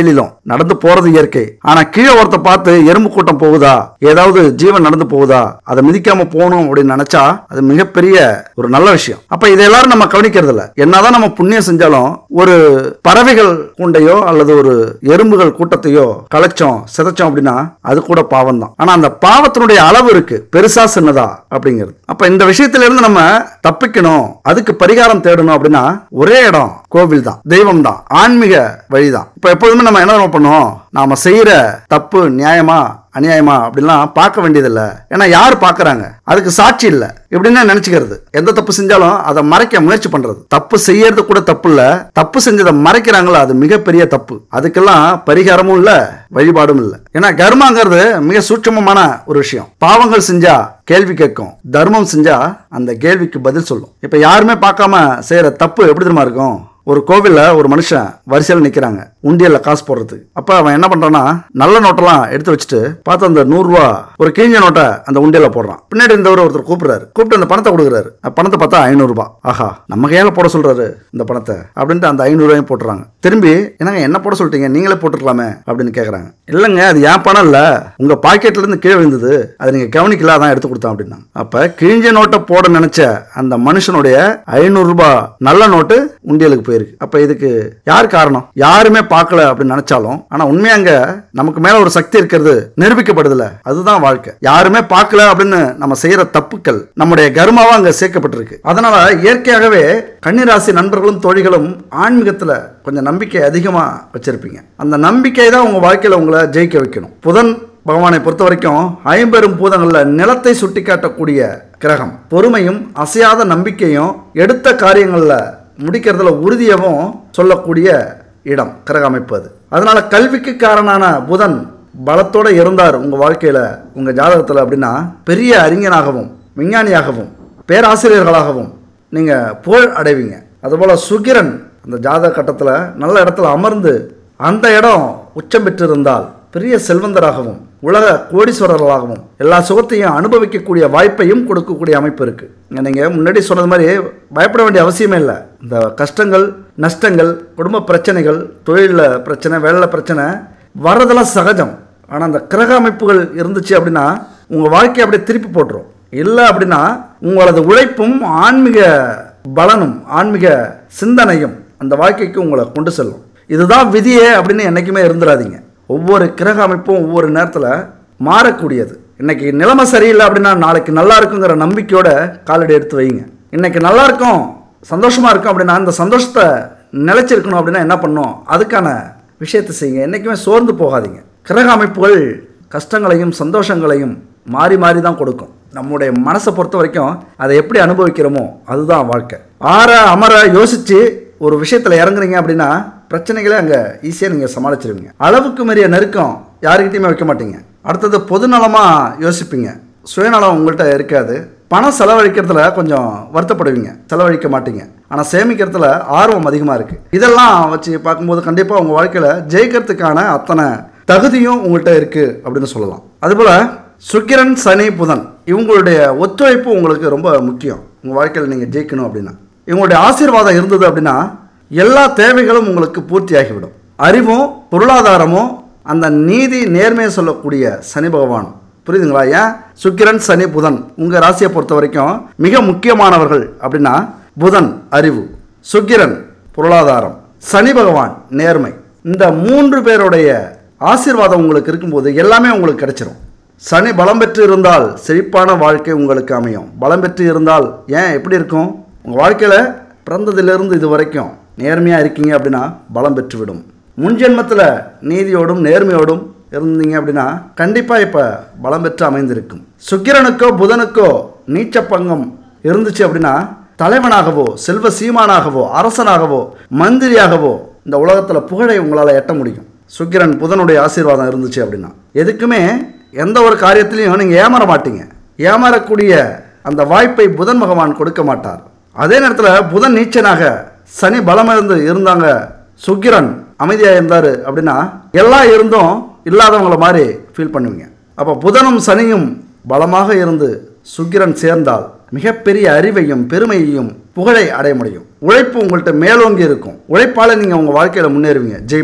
S1: நடந்து போறது இயற்கை ஆனா கீழே ஒருத்த பார்த்து எறும்பு கூட்டம் போகுதா ஏதாவது ஜீவன் நடந்து போகுதா அதை மிதிக்காம போகணும் அப்படின்னு நினைச்சா அது மிகப்பெரிய ஒரு நல்ல விஷயம் அப்ப இதை எல்லாரும் நம்ம கவனிக்கிறது இல்ல என்னதான் நம்ம புண்ணியம் செஞ்சாலும் ஒரு பறவைகள் கூண்டையோ அல்லது ஒரு எறும்புகள் கூட்டத்தையோ கலைச்சோம் சிதைச்சோம் அப்படின்னா அது கூட பாவம் தான் ஆனா அந்த பாவத்தினுடைய அளவு இருக்கு பெருசா சின்னதா அப்படிங்கிறது அப்ப இந்த விஷயத்துல இருந்து நம்ம தப்பிக்கணும் அதுக்கு பரிகாரம் தேடணும் அப்படின்னா ஒரே இடம் கோவில் தான் தெய்வம் தான் ஆன்மீக வழிதான் இப்ப எப்போதுமே நம்ம என்ன தெரியுமா பண்ணுவோம் நாம செய்யற தப்பு நியாயமா அநியாயமா அப்படிலாம் பார்க்க வேண்டியதில்லை ஏன்னா யார் பார்க்கறாங்க அதுக்கு சாட்சி இல்லை இப்படின்னு நினைச்சுக்கிறது எந்த தப்பு செஞ்சாலும் அதை மறைக்க முயற்சி பண்றது தப்பு செய்யறது கூட தப்பு இல்ல தப்பு செஞ்சதை மறைக்கிறாங்களா அது மிகப்பெரிய தப்பு அதுக்கெல்லாம் பரிகாரமும் இல்ல வழிபாடும் இல்ல ஏன்னா கர்மாங்கிறது மிக சூட்சமமான ஒரு விஷயம் பாவங்கள் செஞ்சா கேள்வி கேட்கும் தர்மம் செஞ்சா அந்த கேள்விக்கு பதில் சொல்லும் இப்ப யாருமே பார்க்காம செய்யற தப்பு எப்படி தெரியுமா இருக்கும் ஒரு கோவில்ல ஒரு மனுஷன் வரிசையில் நிக்கிறாங்க உண்டியல்ல காசு போடுறதுக்கு அப்ப அவன் என்ன பண்றான்னா நல்ல நோட்டெல்லாம் எடுத்து வச்சுட்டு பார்த்து அந்த நூறு ரூபா ஒரு கிழிஞ்ச நோட்டை அந்த உண்டியல்ல போடுறான் பின்னாடி இருந்தவர் ஒருத்தர் கூப்பிடுறாரு கூப்பிட்டு அந்த பணத்தை கொடுக்குறாரு அந்த பணத்தை பார்த்தா ஐநூறு ரூபாய் ஆஹா நம்ம கையால போட சொல்றாரு இந்த பணத்தை அப்படின்ட்டு அந்த ஐநூறு ரூபாயும் போட்டுறாங்க திரும்பி என்னங்க என்ன போட சொல்லிட்டீங்க நீங்களே போட்டுருக்கலாமே அப்படின்னு கேக்குறாங்க இல்லைங்க அது ஏன் பணம் இல்ல உங்க பாக்கெட்ல இருந்து கீழே விழுந்தது அதை நீங்க கவனிக்கல அதான் எடுத்து கொடுத்தேன் அப்படின்னா அப்ப கிழிஞ்ச நோட்டை போட நினைச்ச அந்த மனுஷனுடைய ஐநூறு ரூபாய் நல்ல நோட்டு உண்டியலுக்கு போயிருக்கு அப்ப இதுக்கு யார் காரணம் யாருமே பார்க்கல அப்படின்னு நினைச்சாலும் ஆனா உண்மையா அங்க நமக்கு மேல ஒரு சக்தி இருக்கிறது நிரூபிக்கப்படுதுல அதுதான் வாழ்க்கை யாருமே பார்க்கல அப்படின்னு நம்ம செய்யற தப்புக்கள் நம்முடைய கர்மாவா அங்க சேர்க்கப்பட்டிருக்கு அதனால இயற்கையாகவே கன்னிராசி நண்பர்களும் தோழிகளும் ஆன்மீகத்துல கொஞ்சம் நம்பிக்கை அதிகமா வச்சிருப்பீங்க அந்த நம்பிக்கை தான் உங்க வாழ்க்கையில உங்களை ஜெயிக்க வைக்கணும் புதன் பகவானை பொறுத்த வரைக்கும் ஐம்பெரும் பூதங்கள்ல நிலத்தை சுட்டிக்காட்டக்கூடிய கிரகம் பொறுமையும் அசையாத நம்பிக்கையும் எடுத்த காரியங்கள்ல முடிக்கிறதுல உறுதியவும் சொல்லக்கூடிய இடம் கிரக அமைப்பு அது அதனால கல்விக்கு காரணமான புதன் பலத்தோட இருந்தார் உங்க வாழ்க்கையில உங்க ஜாதகத்துல அப்படின்னா பெரிய அறிஞனாகவும் விஞ்ஞானியாகவும் பேராசிரியர்களாகவும் நீங்க புகழ் அடைவீங்க அதுபோல சுக்கிரன் அந்த ஜாதக கட்டத்தில் நல்ல இடத்துல அமர்ந்து அந்த இடம் உச்சம் பெற்றிருந்தால் பெரிய செல்வந்தராகவும் உலக கோடீஸ்வரர்களாகவும் எல்லா சுகத்தையும் அனுபவிக்கக்கூடிய வாய்ப்பையும் கொடுக்கக்கூடிய அமைப்பு இருக்கு இங்க நீங்க முன்னாடி சொன்னது மாதிரி பயப்பட வேண்டிய அவசியமே இல்லை இந்த கஷ்டங்கள் நஷ்டங்கள் குடும்ப பிரச்சனைகள் தொழிலில் பிரச்சனை வேலை பிரச்சனை வர்றதெல்லாம் சகஜம் ஆனால் அந்த கிரக அமைப்புகள் இருந்துச்சு அப்படின்னா உங்கள் வாழ்க்கையை அப்படியே திருப்பி போட்டுரும் இல்லை அப்படின்னா உங்களது உழைப்பும் ஆன்மீக பலனும் ஆன்மீக சிந்தனையும் அந்த வாழ்க்கைக்கு உங்களை கொண்டு செல்லும் இதுதான் விதியே அப்படின்னு என்றைக்குமே இருந்துடாதீங்க ஒவ்வொரு கிரக அமைப்பும் ஒவ்வொரு நேரத்தில் மாறக்கூடியது இன்னைக்கு நிலைமை சரியில்லை அப்படின்னா நாளைக்கு நல்லா இருக்குங்கிற நம்பிக்கையோட காலடி எடுத்து வைங்க இன்னைக்கு நல்லா இருக்கும் சந்தோஷமா இருக்கும் அப்படின்னா அந்த சந்தோஷத்தை நிலைச்சிருக்கணும் அப்படின்னா என்ன பண்ணணும் அதுக்கான விஷயத்தை செய்யுங்க என்றைக்குமே சோர்ந்து போகாதீங்க கிரக அமைப்புகள் கஷ்டங்களையும் சந்தோஷங்களையும் மாறி மாறி தான் கொடுக்கும் நம்முடைய மனசை பொறுத்த வரைக்கும் அதை எப்படி அனுபவிக்கிறோமோ அதுதான் வாழ்க்கை ஆற அமர யோசிச்சு ஒரு விஷயத்தில் இறங்குறீங்க அப்படின்னா பிரச்சனைகளை அங்கே ஈஸியாக நீங்கள் சமாளிச்சிருவீங்க அளவுக்கு மீறிய நெருக்கம் யாருக்கிட்டையுமே வைக்க மாட்டீங்க அடுத்தது பொதுநலமாக யோசிப்பீங்க சுயநலம் உங்கள்கிட்ட இருக்காது பணம் செலவழிக்கிறதுல கொஞ்சம் வருத்தப்படுவீங்க செலவழிக்க மாட்டீங்க ஆனால் சேமிக்கிறதுல ஆர்வம் அதிகமாக இருக்குது இதெல்லாம் வச்சு பார்க்கும்போது கண்டிப்பாக உங்கள் வாழ்க்கையில் ஜெயிக்கிறதுக்கான அத்தனை தகுதியும் உங்கள்கிட்ட இருக்குது அப்படின்னு சொல்லலாம் அதுபோல் சுக்கிரன் சனி புதன் இவங்களுடைய ஒத்துழைப்பு உங்களுக்கு ரொம்ப முக்கியம் உங்கள் வாழ்க்கையில் நீங்கள் ஜெயிக்கணும் அப்படின்னா இவங்களுடைய ஆசீர்வாதம் இருந்தது அப்படின்னா எல்லா தேவைகளும் உங்களுக்கு பூர்த்தியாகிவிடும் அறிவும் பொருளாதாரமும் அந்த நீதி நேர்மையை சொல்லக்கூடிய சனி பகவான் புரியுதுங்களா ஏன் சுக்கிரன் சனி புதன் உங்கள் ராசியை பொறுத்த வரைக்கும் மிக முக்கியமானவர்கள் அப்படின்னா புதன் அறிவு சுக்கிரன் பொருளாதாரம் சனி பகவான் நேர்மை இந்த மூன்று பேருடைய ஆசீர்வாதம் உங்களுக்கு இருக்கும்போது எல்லாமே உங்களுக்கு கிடைச்சிரும் சனி பலம் பெற்று இருந்தால் செழிப்பான வாழ்க்கை உங்களுக்கு அமையும் பலம் பெற்று இருந்தால் ஏன் எப்படி இருக்கும் உங்கள் வாழ்க்கையில் பிறந்ததிலிருந்து இது வரைக்கும் நேர்மையாக இருக்கீங்க அப்படின்னா பலம் பெற்றுவிடும் முன் ஜென்மத்தில் நீதியோடும் நேர்மையோடும் இருந்தீங்க அப்படின்னா கண்டிப்பாக இப்போ பலம் பெற்று அமைந்திருக்கும் சுக்கிரனுக்கோ புதனுக்கோ நீச்ச பங்கம் இருந்துச்சு அப்படின்னா தலைவனாகவோ செல்வ சீமானாகவோ அரசனாகவோ மந்திரியாகவோ இந்த உலகத்தில் புகழை உங்களால் எட்ட முடியும் சுக்கிரன் புதனுடைய ஆசீர்வாதம் இருந்துச்சு அப்படின்னா எதுக்குமே எந்த ஒரு காரியத்திலையும் நீங்கள் ஏமாற மாட்டீங்க ஏமாறக்கூடிய அந்த வாய்ப்பை புதன் பகவான் கொடுக்க மாட்டார் அதே நேரத்தில் புதன் நீச்சனாக சனி பலம் இருந்து இருந்தாங்க சுக்கிரன் அமைதியாக இருந்தார் அப்படின்னா எல்லாம் இருந்தும் இல்லாதவங்கள மாதிரி ஃபீல் பண்ணுவீங்க அப்போ புதனும் சனியும் பலமாக இருந்து சுக்கிரன் சேர்ந்தால் மிகப்பெரிய அறிவையும் பெருமையையும் புகழை அடைய முடியும் உழைப்பு உங்கள்கிட்ட மேலோங்கி இருக்கும் உழைப்பால் நீங்கள் உங்கள் வாழ்க்கையில் முன்னேறுவீங்க ஜெயிப்பீங்க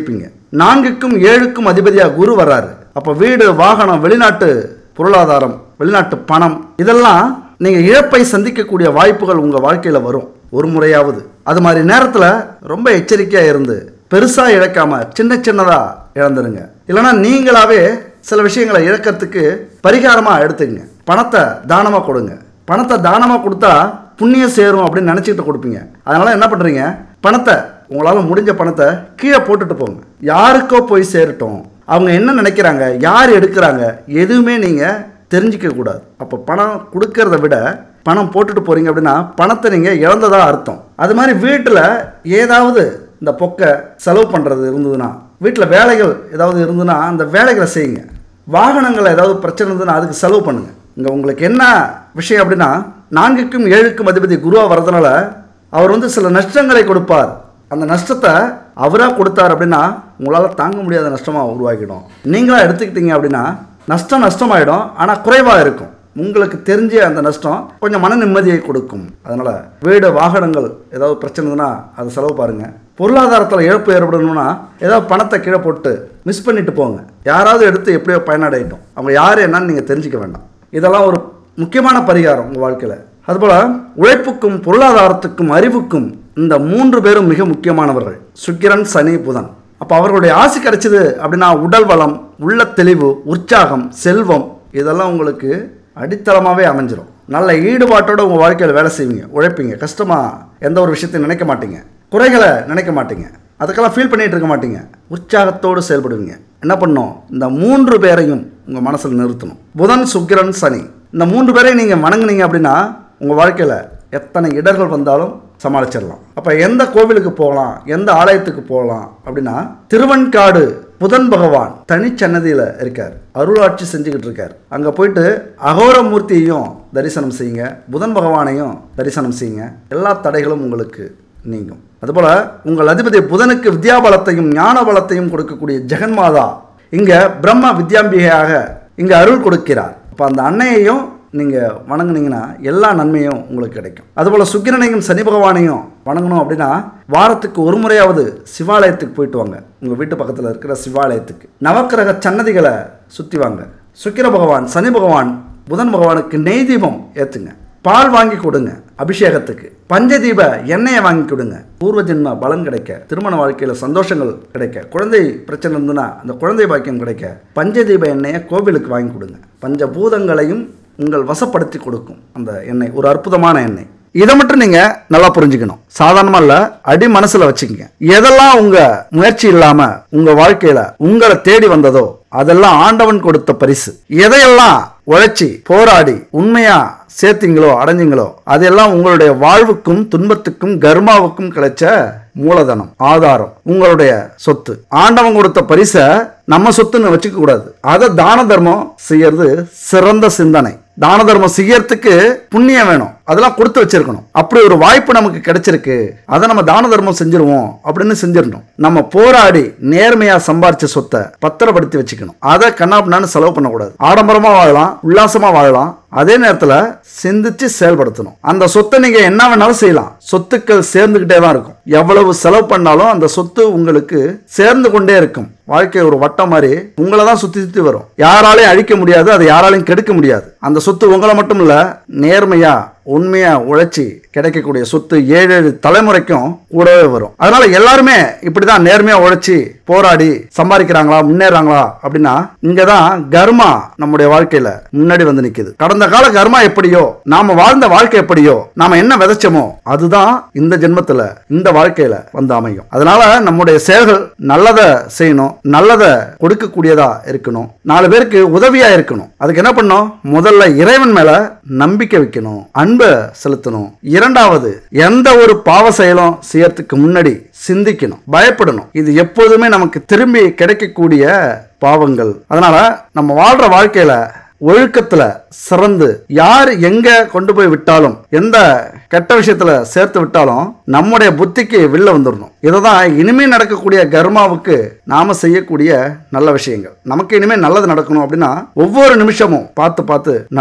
S1: நான்குக்கும் ஏழுக்கும் அதிபதியாக குரு வர்றாரு அப்போ வீடு வாகனம் வெளிநாட்டு பொருளாதாரம் வெளிநாட்டு பணம் இதெல்லாம் நீங்கள் இழப்பை சந்திக்கக்கூடிய வாய்ப்புகள் உங்கள் வாழ்க்கையில் வரும் ஒரு முறையாவது அது மாதிரி நேரத்தில் ரொம்ப எச்சரிக்கையாக இருந்து பெருசாக இழக்காம சின்ன சின்னதாக இழந்துருங்க இல்லைன்னா நீங்களாவே சில விஷயங்களை இழக்கிறதுக்கு பரிகாரமாக எடுத்துக்கங்க பணத்தை தானமாக கொடுங்க பணத்தை தானமாக கொடுத்தா புண்ணியம் சேரும் அப்படின்னு நினச்சிக்கிட்டு கொடுப்பீங்க அதனால் என்ன பண்ணுறீங்க பணத்தை உங்களால் முடிஞ்ச பணத்தை கீழே போட்டுட்டு போங்க யாருக்கோ போய் சேரட்டும் அவங்க என்ன நினைக்கிறாங்க யார் எடுக்கிறாங்க எதுவுமே நீங்கள் தெரிஞ்சிக்க கூடாது அப்போ பணம் கொடுக்கறத விட பணம் போட்டுட்டு போகிறீங்க அப்படின்னா பணத்தை நீங்கள் இழந்ததா அர்த்தம் அது மாதிரி வீட்டில் ஏதாவது இந்த பொக்கை செலவு பண்ணுறது இருந்ததுன்னா வீட்டில் வேலைகள் ஏதாவது இருந்ததுன்னா அந்த வேலைகளை செய்யுங்க வாகனங்கள் ஏதாவது பிரச்சனை இருந்ததுன்னா அதுக்கு செலவு பண்ணுங்கள் இங்கே உங்களுக்கு என்ன விஷயம் அப்படின்னா நான்குக்கும் ஏழுக்கும் அதிபதி குருவாக வரதுனால அவர் வந்து சில நஷ்டங்களை கொடுப்பார் அந்த நஷ்டத்தை அவராக கொடுத்தார் அப்படின்னா உங்களால் தாங்க முடியாத நஷ்டமாக உருவாக்கிடும் நீங்களாக எடுத்துக்கிட்டீங்க அப்படின்னா நஷ்டம் நஷ்டமாயிடும் ஆனால் குறைவாக இருக்கும் உங்களுக்கு தெரிஞ்ச அந்த நஷ்டம் கொஞ்சம் மன நிம்மதியை கொடுக்கும் அதனால் வீடு வாகனங்கள் ஏதாவது பிரச்சனை இருந்ததுன்னா அதை செலவு பாருங்கள் பொருளாதாரத்தில் இழப்பு ஏற்படணும்னா ஏதாவது பணத்தை கீழே போட்டு மிஸ் பண்ணிட்டு போங்க யாராவது எடுத்து எப்படியோ பயனடையட்டும் அவங்க யார் என்னன்னு நீங்கள் தெரிஞ்சுக்க வேண்டாம் இதெல்லாம் ஒரு முக்கியமான பரிகாரம் உங்கள் வாழ்க்கையில் அதுபோல் உழைப்புக்கும் பொருளாதாரத்துக்கும் அறிவுக்கும் இந்த மூன்று பேரும் மிக முக்கியமானவர்கள் சுக்கிரன் சனி புதன் அப்போ அவர்களுடைய ஆசி கிடைச்சது அப்படின்னா உடல் வளம் உள்ள தெளிவு உற்சாகம் செல்வம் இதெல்லாம் உங்களுக்கு அடித்தளமாகவே அமைஞ்சிரும் நல்ல ஈடுபாட்டோட உங்கள் வாழ்க்கையில் வேலை செய்வீங்க உழைப்பீங்க கஷ்டமாக எந்த ஒரு விஷயத்தையும் நினைக்க மாட்டீங்க குறைகளை நினைக்க மாட்டீங்க அதுக்கெல்லாம் ஃபீல் பண்ணிகிட்டு இருக்க மாட்டீங்க உற்சாகத்தோடு செயல்படுவீங்க என்ன பண்ணணும் இந்த மூன்று பேரையும் உங்கள் மனசில் நிறுத்தணும் புதன் சுக்கிரன் சனி இந்த மூன்று பேரையும் நீங்கள் வணங்குனீங்க அப்படின்னா உங்கள் வாழ்க்கையில் எத்தனை இடர்கள் வந்தாலும் சமாளிச்சிடலாம் அப்போ எந்த கோவிலுக்கு போகலாம் எந்த ஆலயத்துக்கு போகலாம் அப்படின்னா திருவன்காடு புதன் பகவான் தனிச்சன்னதியில் இருக்கார் அருளாட்சி செஞ்சுக்கிட்டு இருக்கார் அங்கே போயிட்டு அகோரமூர்த்தியையும் தரிசனம் செய்யுங்க புதன் பகவானையும் தரிசனம் செய்யுங்க எல்லா தடைகளும் உங்களுக்கு நீங்கும் அதுபோல் உங்கள் அதிபதி புதனுக்கு வித்யாபலத்தையும் ஞான பலத்தையும் கொடுக்கக்கூடிய ஜெகன்மாதா இங்கே பிரம்ம வித்யாம்பிகையாக இங்கே அருள் கொடுக்கிறார் அப்போ அந்த அன்னையையும் நீங்கள் வணங்குனீங்கன்னா எல்லா நன்மையும் உங்களுக்கு கிடைக்கும் அதுபோல் சுக்கிரனையும் சனி பகவானையும் வணங்கணும் அப்படின்னா வாரத்துக்கு ஒரு முறையாவது சிவாலயத்துக்கு போயிட்டு வாங்க உங்கள் வீட்டு பக்கத்தில் இருக்கிற சிவாலயத்துக்கு நவக்கிரக சன்னதிகளை சுற்றி வாங்க சுக்கிர பகவான் சனி பகவான் புதன் பகவானுக்கு நெய் தீபம் ஏற்றுங்க பால் வாங்கி கொடுங்க அபிஷேகத்துக்கு பஞ்சதீப எண்ணெயை வாங்கி கொடுங்க பூர்வ ஜென்ம பலன் கிடைக்க திருமண வாழ்க்கையில் சந்தோஷங்கள் கிடைக்க குழந்தை பிரச்சனை இருந்ததுன்னா அந்த குழந்தை பாக்கியம் கிடைக்க பஞ்சதீப எண்ணெயை கோவிலுக்கு வாங்கி கொடுங்க பஞ்சபூதங்களையும் உங்கள் வசப்படுத்தி கொடுக்கும் அந்த எண்ணெய் ஒரு அற்புதமான எண்ணெய் இதை மட்டும் நீங்க நல்லா புரிஞ்சுக்கணும் சாதாரணமா இல்ல அடி மனசுல வச்சுக்கங்க எதெல்லாம் உங்க முயற்சி இல்லாம உங்க வாழ்க்கையில உங்களை தேடி வந்ததோ அதெல்லாம் ஆண்டவன் கொடுத்த பரிசு எதையெல்லாம் உழைச்சி போராடி உண்மையா சேர்த்தீங்களோ அடைஞ்சீங்களோ அதெல்லாம் உங்களுடைய வாழ்வுக்கும் துன்பத்துக்கும் கர்மாவுக்கும் கிடைச்ச மூலதனம் ஆதாரம் உங்களுடைய சொத்து ஆண்டவன் கொடுத்த பரிசை நம்ம சொத்துன்னு வச்சுக்க கூடாது அதை தான தர்மம் செய்யறது சிறந்த சிந்தனை தான தர்மம் செய்யறதுக்கு புண்ணியம் வேணும் அதெல்லாம் கொடுத்து வச்சிருக்கணும் அப்படி ஒரு வாய்ப்பு நமக்கு கிடைச்சிருக்கு அதை நம்ம தான தர்மம் செஞ்சிருவோம் அப்படின்னு செஞ்சிடணும் நம்ம போராடி நேர்மையா சம்பாரிச்ச சொத்தை பத்திரப்படுத்தி வச்சுக்கணும் அதை கண்ணாப்பினான்னு செலவு பண்ணக்கூடாது ஆடம்பரமா வாழலாம் உல்லாசமா வாழலாம் அதே நேரத்தில் சிந்திச்சு செயல்படுத்தணும் அந்த சொத்தை நீங்க என்ன வேணாலும் செய்யலாம் சொத்துக்கள் சேர்ந்துகிட்டே தான் இருக்கும் எவ்வளவு செலவு பண்ணாலும் அந்த சொத்து உங்களுக்கு சேர்ந்து கொண்டே இருக்கும் வாழ்க்கை ஒரு வட்டம் மாதிரி உங்களை தான் சுத்தி சுத்தி வரும் யாராலையும் அழிக்க முடியாது அதை யாராலையும் கெடுக்க முடியாது அந்த சொத்து உங்களை மட்டும் இல்ல நேர்மையா உண்மையா உழைச்சி கிடைக்கக்கூடிய சொத்து ஏழு ஏழு தலைமுறைக்கும் கூடவே வரும் அதனால எல்லாருமே இப்படிதான் நேர்மையா உழைச்சி போராடி சம்பாதிக்கிறாங்களா முன்னேறாங்களா அப்படின்னா இங்கதான் கர்மா நம்முடைய வாழ்க்கையில முன்னாடி வந்து நிக்குது கடந்த கால கர்மா எப்படியோ நாம வாழ்ந்த வாழ்க்கை எப்படியோ நாம என்ன விதைச்சோமோ அதுதான் இந்த ஜென்மத்துல இந்த வாழ்க்கையில வந்து அமையும் அதனால நம்முடைய செயல்கள் நல்லதை செய்யணும் நல்லதை கொடுக்கக்கூடியதா இருக்கணும் நாலு பேருக்கு உதவியா இருக்கணும் அதுக்கு என்ன பண்ணணும் முதல்ல இறைவன் மேல நம்பிக்கை வைக்கணும் அன்பை செலுத்தணும் இரண்டாவது எந்த ஒரு பாவ செயலும் செய்யறதுக்கு முன்னாடி சிந்திக்கணும் பயப்படணும் இது எப்போதுமே நமக்கு திரும்பி கிடைக்கக்கூடிய பாவங்கள் அதனால நம்ம வாழ்ற வாழ்க்கையில ஒழுக்கத்துல சிறந்து யார் எங்க கொண்டு போய் விட்டாலும் எந்த கெட்ட விஷயத்துல சேர்த்து விட்டாலும் நம்முடைய புத்திக்கு வெளில வந்துடணும் இதை தான் இனிமே நடக்கக்கூடிய கர்மாவுக்கு நாம செய்யக்கூடிய நல்ல விஷயங்கள் நமக்கு இனிமே நல்லது நடக்கணும் அப்படின்னா ஒவ்வொரு நிமிஷமும் பார்த்து பார்த்து நடக்கணும் அப்ப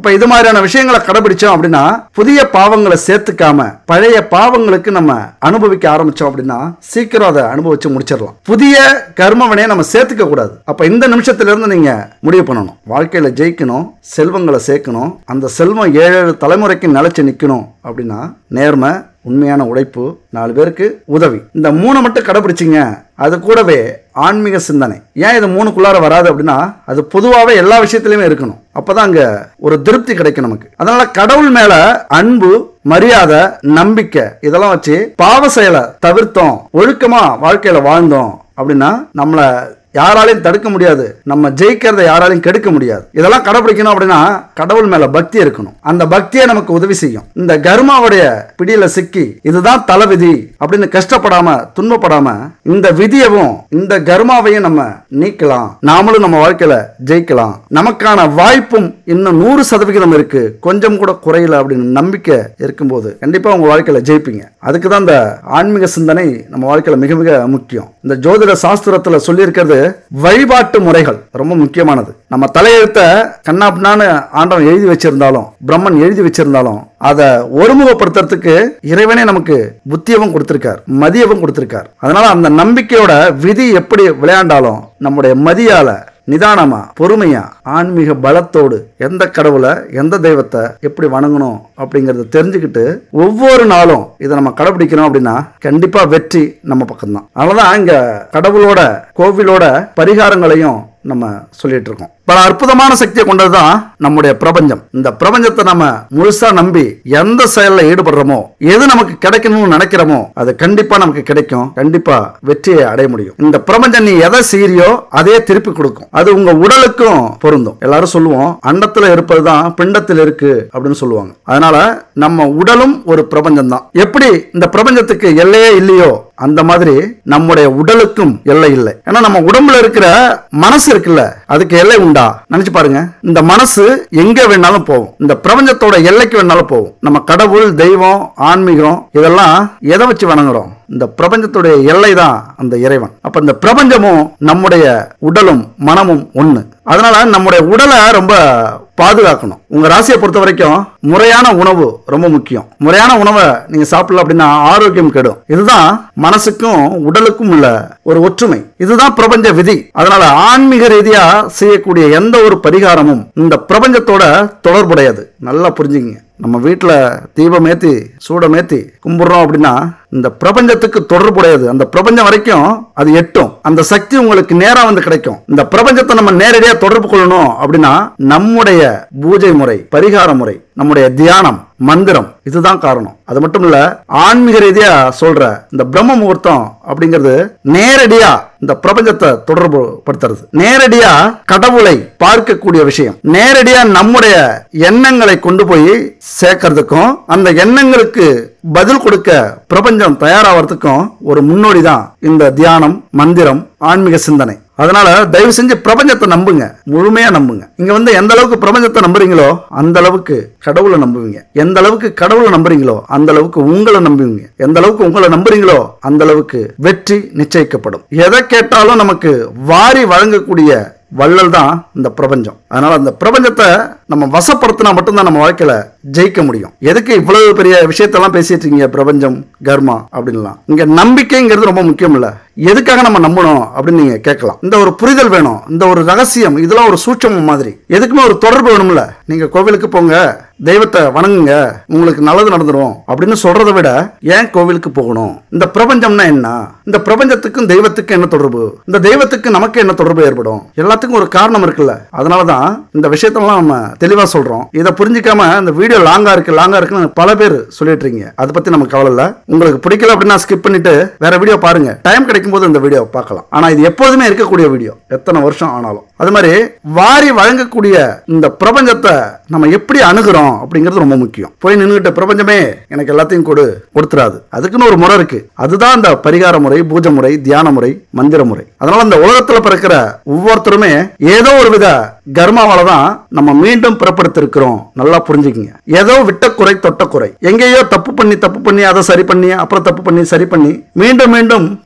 S1: அப்ப இது மாதிரியான விஷயங்களை கடைபிடிச்சோம் அப்படின்னா புதிய பாவங்களை சேர்த்துக்காம பழைய பாவங்களுக்கு நம்ம அனுபவிக்க ஆரம்பிச்சோம் அப்படின்னா சீக்கிரம் அதை அனுபவிச்சு முடிச்சிடலாம் புதிய கர்மவினையை நம்ம சேர்த்துக்க கூடாது அப்ப இந்த நிமிஷத்துல இருந்து நீங்க முடிவு பண்ணணும் வாழ்க்கையில ஜெயிக்கணும் செல்வங்களை சேர்க்கணும் அந்த செல்வம் ஏழு ஏழு தலைமுறைக்கு நிலைச்சு நிக்கணும் அப்படின்னா நேர்மை உண்மையான உழைப்பு நாலு பேருக்கு உதவி இந்த மூணை மட்டும் கடைபிடிச்சிங்க அது கூடவே ஆன்மீக சிந்தனை ஏன் இது மூணுக்குள்ளார வராது அப்படின்னா அது பொதுவாகவே எல்லா விஷயத்துலையுமே இருக்கணும் அப்பதான் அங்க ஒரு திருப்தி கிடைக்கும் நமக்கு அதனால கடவுள் மேல அன்பு மரியாதை நம்பிக்கை இதெல்லாம் வச்சு பாவ செயலை தவிர்த்தோம் ஒழுக்கமா வாழ்க்கையில வாழ்ந்தோம் அப்படின்னா நம்மளை யாராலையும் தடுக்க முடியாது நம்ம ஜெயிக்கிறத யாராலையும் கெடுக்க முடியாது இதெல்லாம் கடைபிடிக்கணும் அப்படின்னா கடவுள் மேல பக்தி இருக்கணும் அந்த பக்தியை நமக்கு உதவி செய்யும் இந்த கர்மாவுடைய பிடியில சிக்கி இதுதான் தலைவிதி அப்படின்னு கஷ்டப்படாம துன்பப்படாம இந்த விதியவும் இந்த கர்மாவையும் நம்ம நீக்கலாம் நாமளும் நம்ம வாழ்க்கையில ஜெயிக்கலாம் நமக்கான வாய்ப்பும் இன்னும் நூறு சதவிகிதம் இருக்கு கொஞ்சம் கூட குறையல அப்படின்னு நம்பிக்கை இருக்கும்போது கண்டிப்பா உங்க வாழ்க்கையில ஜெயிப்பீங்க அதுக்கு தான் இந்த ஆன்மீக சிந்தனை நம்ம வாழ்க்கையில மிக மிக முக்கியம் இந்த ஜோதிட சாஸ்திரத்துல சொல்லியிருக்கிறது வழிபாட்டு முறைகள் ரொம்ப முக்கியமானது நம்ம தலையெழுத்த கண்ணாப்னான்னு ஆண்டவன் எழுதி வச்சிருந்தாலும் பிரம்மன் எழுதி வச்சிருந்தாலும் அதை ஒருமுகப்படுத்துறதுக்கு இறைவனே நமக்கு புத்தியவும் கொடுத்திருக்கார் மதியவும் கொடுத்திருக்கார் அதனால அந்த நம்பிக்கையோட விதி எப்படி விளையாண்டாலும் நம்முடைய மதியால நிதானமா பொறுமையா ஆன்மீக பலத்தோடு எந்த கடவுளை எந்த தெய்வத்தை எப்படி வணங்கணும் அப்படிங்கறத தெரிஞ்சுக்கிட்டு ஒவ்வொரு நாளும் இதை நம்ம கடைபிடிக்கணும் அப்படின்னா கண்டிப்பா வெற்றி நம்ம பக்கம்தான் அதனாலதான் இங்க கடவுளோட கோவிலோட பரிகாரங்களையும் நம்ம சொல்லிட்டு இருக்கோம் பல அற்புதமான சக்தியை கொண்டதுதான் நம்முடைய பிரபஞ்சம் இந்த பிரபஞ்சத்தை நம்ம முழுசா நம்பி எந்த செயல்ல ஈடுபடுறோமோ எது நமக்கு கிடைக்கணும்னு நினைக்கிறோமோ அது கண்டிப்பா நமக்கு கிடைக்கும் கண்டிப்பா வெற்றியை அடைய முடியும் இந்த பிரபஞ்சம் நீ எதை செய்யறியோ அதே திருப்பி கொடுக்கும் அது உங்க உடலுக்கும் பொருந்தும் எல்லாரும் சொல்லுவோம் அண்டத்துல இருப்பதுதான் பிண்டத்தில் இருக்கு அப்படின்னு சொல்லுவாங்க அதனால நம்ம உடலும் ஒரு பிரபஞ்சம் தான் எப்படி இந்த பிரபஞ்சத்துக்கு எல்லையே இல்லையோ அந்த மாதிரி நம்முடைய உடலுக்கும் எல்லை இல்லை ஏன்னா நம்ம உடம்புல இருக்கிற மனசு இருக்குல்ல அதுக்கு எல்லை உண்டா நினைச்சு பாருங்க இந்த மனசு எங்க வேணாலும் போகும் இந்த பிரபஞ்சத்தோட எல்லைக்கு வேணாலும் போகும் நம்ம கடவுள் தெய்வம் ஆன்மீகம் இதெல்லாம் எதை வச்சு வணங்குறோம் இந்த பிரபஞ்சத்துடைய எல்லை தான் அந்த இறைவன் அப்ப இந்த பிரபஞ்சமும் நம்முடைய உடலும் மனமும் ஒண்ணு அதனால நம்முடைய உடலை ரொம்ப பாதுகாக்கணும் உங்க ராசியை பொறுத்த வரைக்கும் முறையான உணவு ரொம்ப முக்கியம் முறையான உணவை நீங்க சாப்பிடல அப்படின்னா ஆரோக்கியம் கெடும் இதுதான் மனசுக்கும் உடலுக்கும் உள்ள ஒரு ஒற்றுமை இதுதான் பிரபஞ்ச விதி அதனால ஆன்மீக ரீதியா செய்யக்கூடிய எந்த ஒரு பரிகாரமும் இந்த பிரபஞ்சத்தோட தொடர்புடையது நல்லா புரிஞ்சுங்க நம்ம வீட்டில் தீபம் ஏற்றி சூடம் ஏற்றி கும்பிட்றோம் அப்படின்னா இந்த பிரபஞ்சத்துக்கு தொடர்புடையது அந்த பிரபஞ்சம் வரைக்கும் அது எட்டும் அந்த சக்தி உங்களுக்கு நேரா வந்து கிடைக்கும் இந்த பிரபஞ்சத்தை நம்ம நேரடியா தொடர்பு கொள்ளணும் அப்படின்னா நம்முடைய பூஜை முறை பரிகார முறை நம்முடைய தியானம் மந்திரம் இதுதான் காரணம் அது மட்டும் இல்ல ஆன்மீக ரீதியா சொல்ற இந்த பிரம்ம முகூர்த்தம் அப்படிங்கிறது நேரடியா இந்த பிரபஞ்சத்தை தொடர்பு படுத்துறது நேரடியா கடவுளை பார்க்கக்கூடிய விஷயம் நேரடியா நம்முடைய எண்ணங்களை கொண்டு போய் சேர்க்கறதுக்கும் அந்த எண்ணங்களுக்கு பதில் கொடுக்க பிரபஞ்சம் தயாராகிறதுக்கும் ஒரு முன்னோடி தான் இந்த தியானம் மந்திரம் ஆன்மீக சிந்தனை அதனால தயவு செஞ்சு பிரபஞ்சத்தை நம்புங்க முழுமையா நம்புங்க இங்க வந்து எந்த அளவுக்கு பிரபஞ்சத்தை நம்புறீங்களோ அந்த அளவுக்கு கடவுளை நம்புவீங்க எந்த அளவுக்கு கடவுளை நம்புறீங்களோ அந்த அளவுக்கு உங்களை நம்புவீங்க எந்த அளவுக்கு உங்களை நம்புறீங்களோ அந்த அளவுக்கு வெற்றி நிச்சயிக்கப்படும் எதை கேட்டாலும் நமக்கு வாரி வழங்கக்கூடிய வள்ளல் தான் இந்த பிரபஞ்சம் அதனால அந்த பிரபஞ்சத்தை நம்ம வசப்படுத்தினா மட்டும்தான் நம்ம வாழ்க்கையில ஜெயிக்க முடியும் எதுக்கு இவ்வளவு பெரிய விஷயத்தெல்லாம் பேசிட்டு இருக்கீங்க பிரபஞ்சம் கர்மா அப்படின்லாம் இங்க நம்பிக்கைங்கிறது ரொம்ப முக்கியம் இல்ல எதுக்காக நம்ம நம்பணும் அப்படின்னு நீங்க கேட்கலாம் இந்த ஒரு புரிதல் வேணும் இந்த ஒரு ரகசியம் இதெல்லாம் ஒரு சூட்சமம் மாதிரி எதுக்குமே ஒரு தொடர்பு வேணும்ல நீங்க கோவிலுக்கு போங்க தெய்வத்தை வணங்குங்க உங்களுக்கு நல்லது நடந்துரும் அப்படின்னு சொல்றதை விட ஏன் கோவிலுக்கு போகணும் இந்த பிரபஞ்சம்னா என்ன இந்த பிரபஞ்சத்துக்கும் தெய்வத்துக்கும் என்ன தொடர்பு இந்த தெய்வத்துக்கு நமக்கு என்ன தொடர்பு ஏற்படும் எல்லாத்துக்கும் ஒரு காரணம் இருக்குல்ல அதனாலதான் இந்த விஷயத்தெல்லாம் நம்ம தெளிவா சொல்றோம் இதை புரிஞ்சுக்காம இந்த வீடியோ லாங்கா இருக்கு லாங்கா இருக்குன்னு பல பேர் சொல்லிட்டு இருக்கீங்க அதை பத்தி நமக்கு கவலை இல்ல உங்களுக்கு பிடிக்கல அப்படின்னா ஸ்கிப் பண்ணிட்டு வேற வீடியோ பாருங்க டைம் கிடைக்கும் போது இந்த வீடியோ பார்க்கலாம் ஆனா இது எப்போதுமே இருக்கக்கூடிய வீடியோ எத்தனை வருஷம் ஆனாலும் அது மாதிரி வாரி வழங்கக்கூடிய இந்த பிரபஞ்சத்தை நம்ம எப்படி அணுகிறோம் அப்படிங்கிறது ரொம்ப முக்கியம் போய் நின்றுகிட்ட பிரபஞ்சமே எனக்கு எல்லாத்தையும் கொடு கொடுத்துறாது அதுக்குன்னு ஒரு முறை இருக்கு அதுதான் இந்த பரிகார முறை பூஜை முறை தியான முறை மந்திர முறை அதனால இந்த உலகத்துல பிறக்கிற ஒவ்வொருத்தருமே ஏதோ ஒரு வித கர்மாவால தான் நம்ம மீண்டும் பிறப்படுத்திருக்கிறோம் நல்லா புரிஞ்சுக்கிங்க ஏதோ விட்ட குறை தொட்ட குறை எங்கேயோ தப்பு பண்ணி தப்பு பண்ணி அதை சரி பண்ணி அப்புறம் தப்பு பண்ணி சரி பண்ணி மீண்டும் மீண்டும் பிறப்படுத்திக்கிட்டு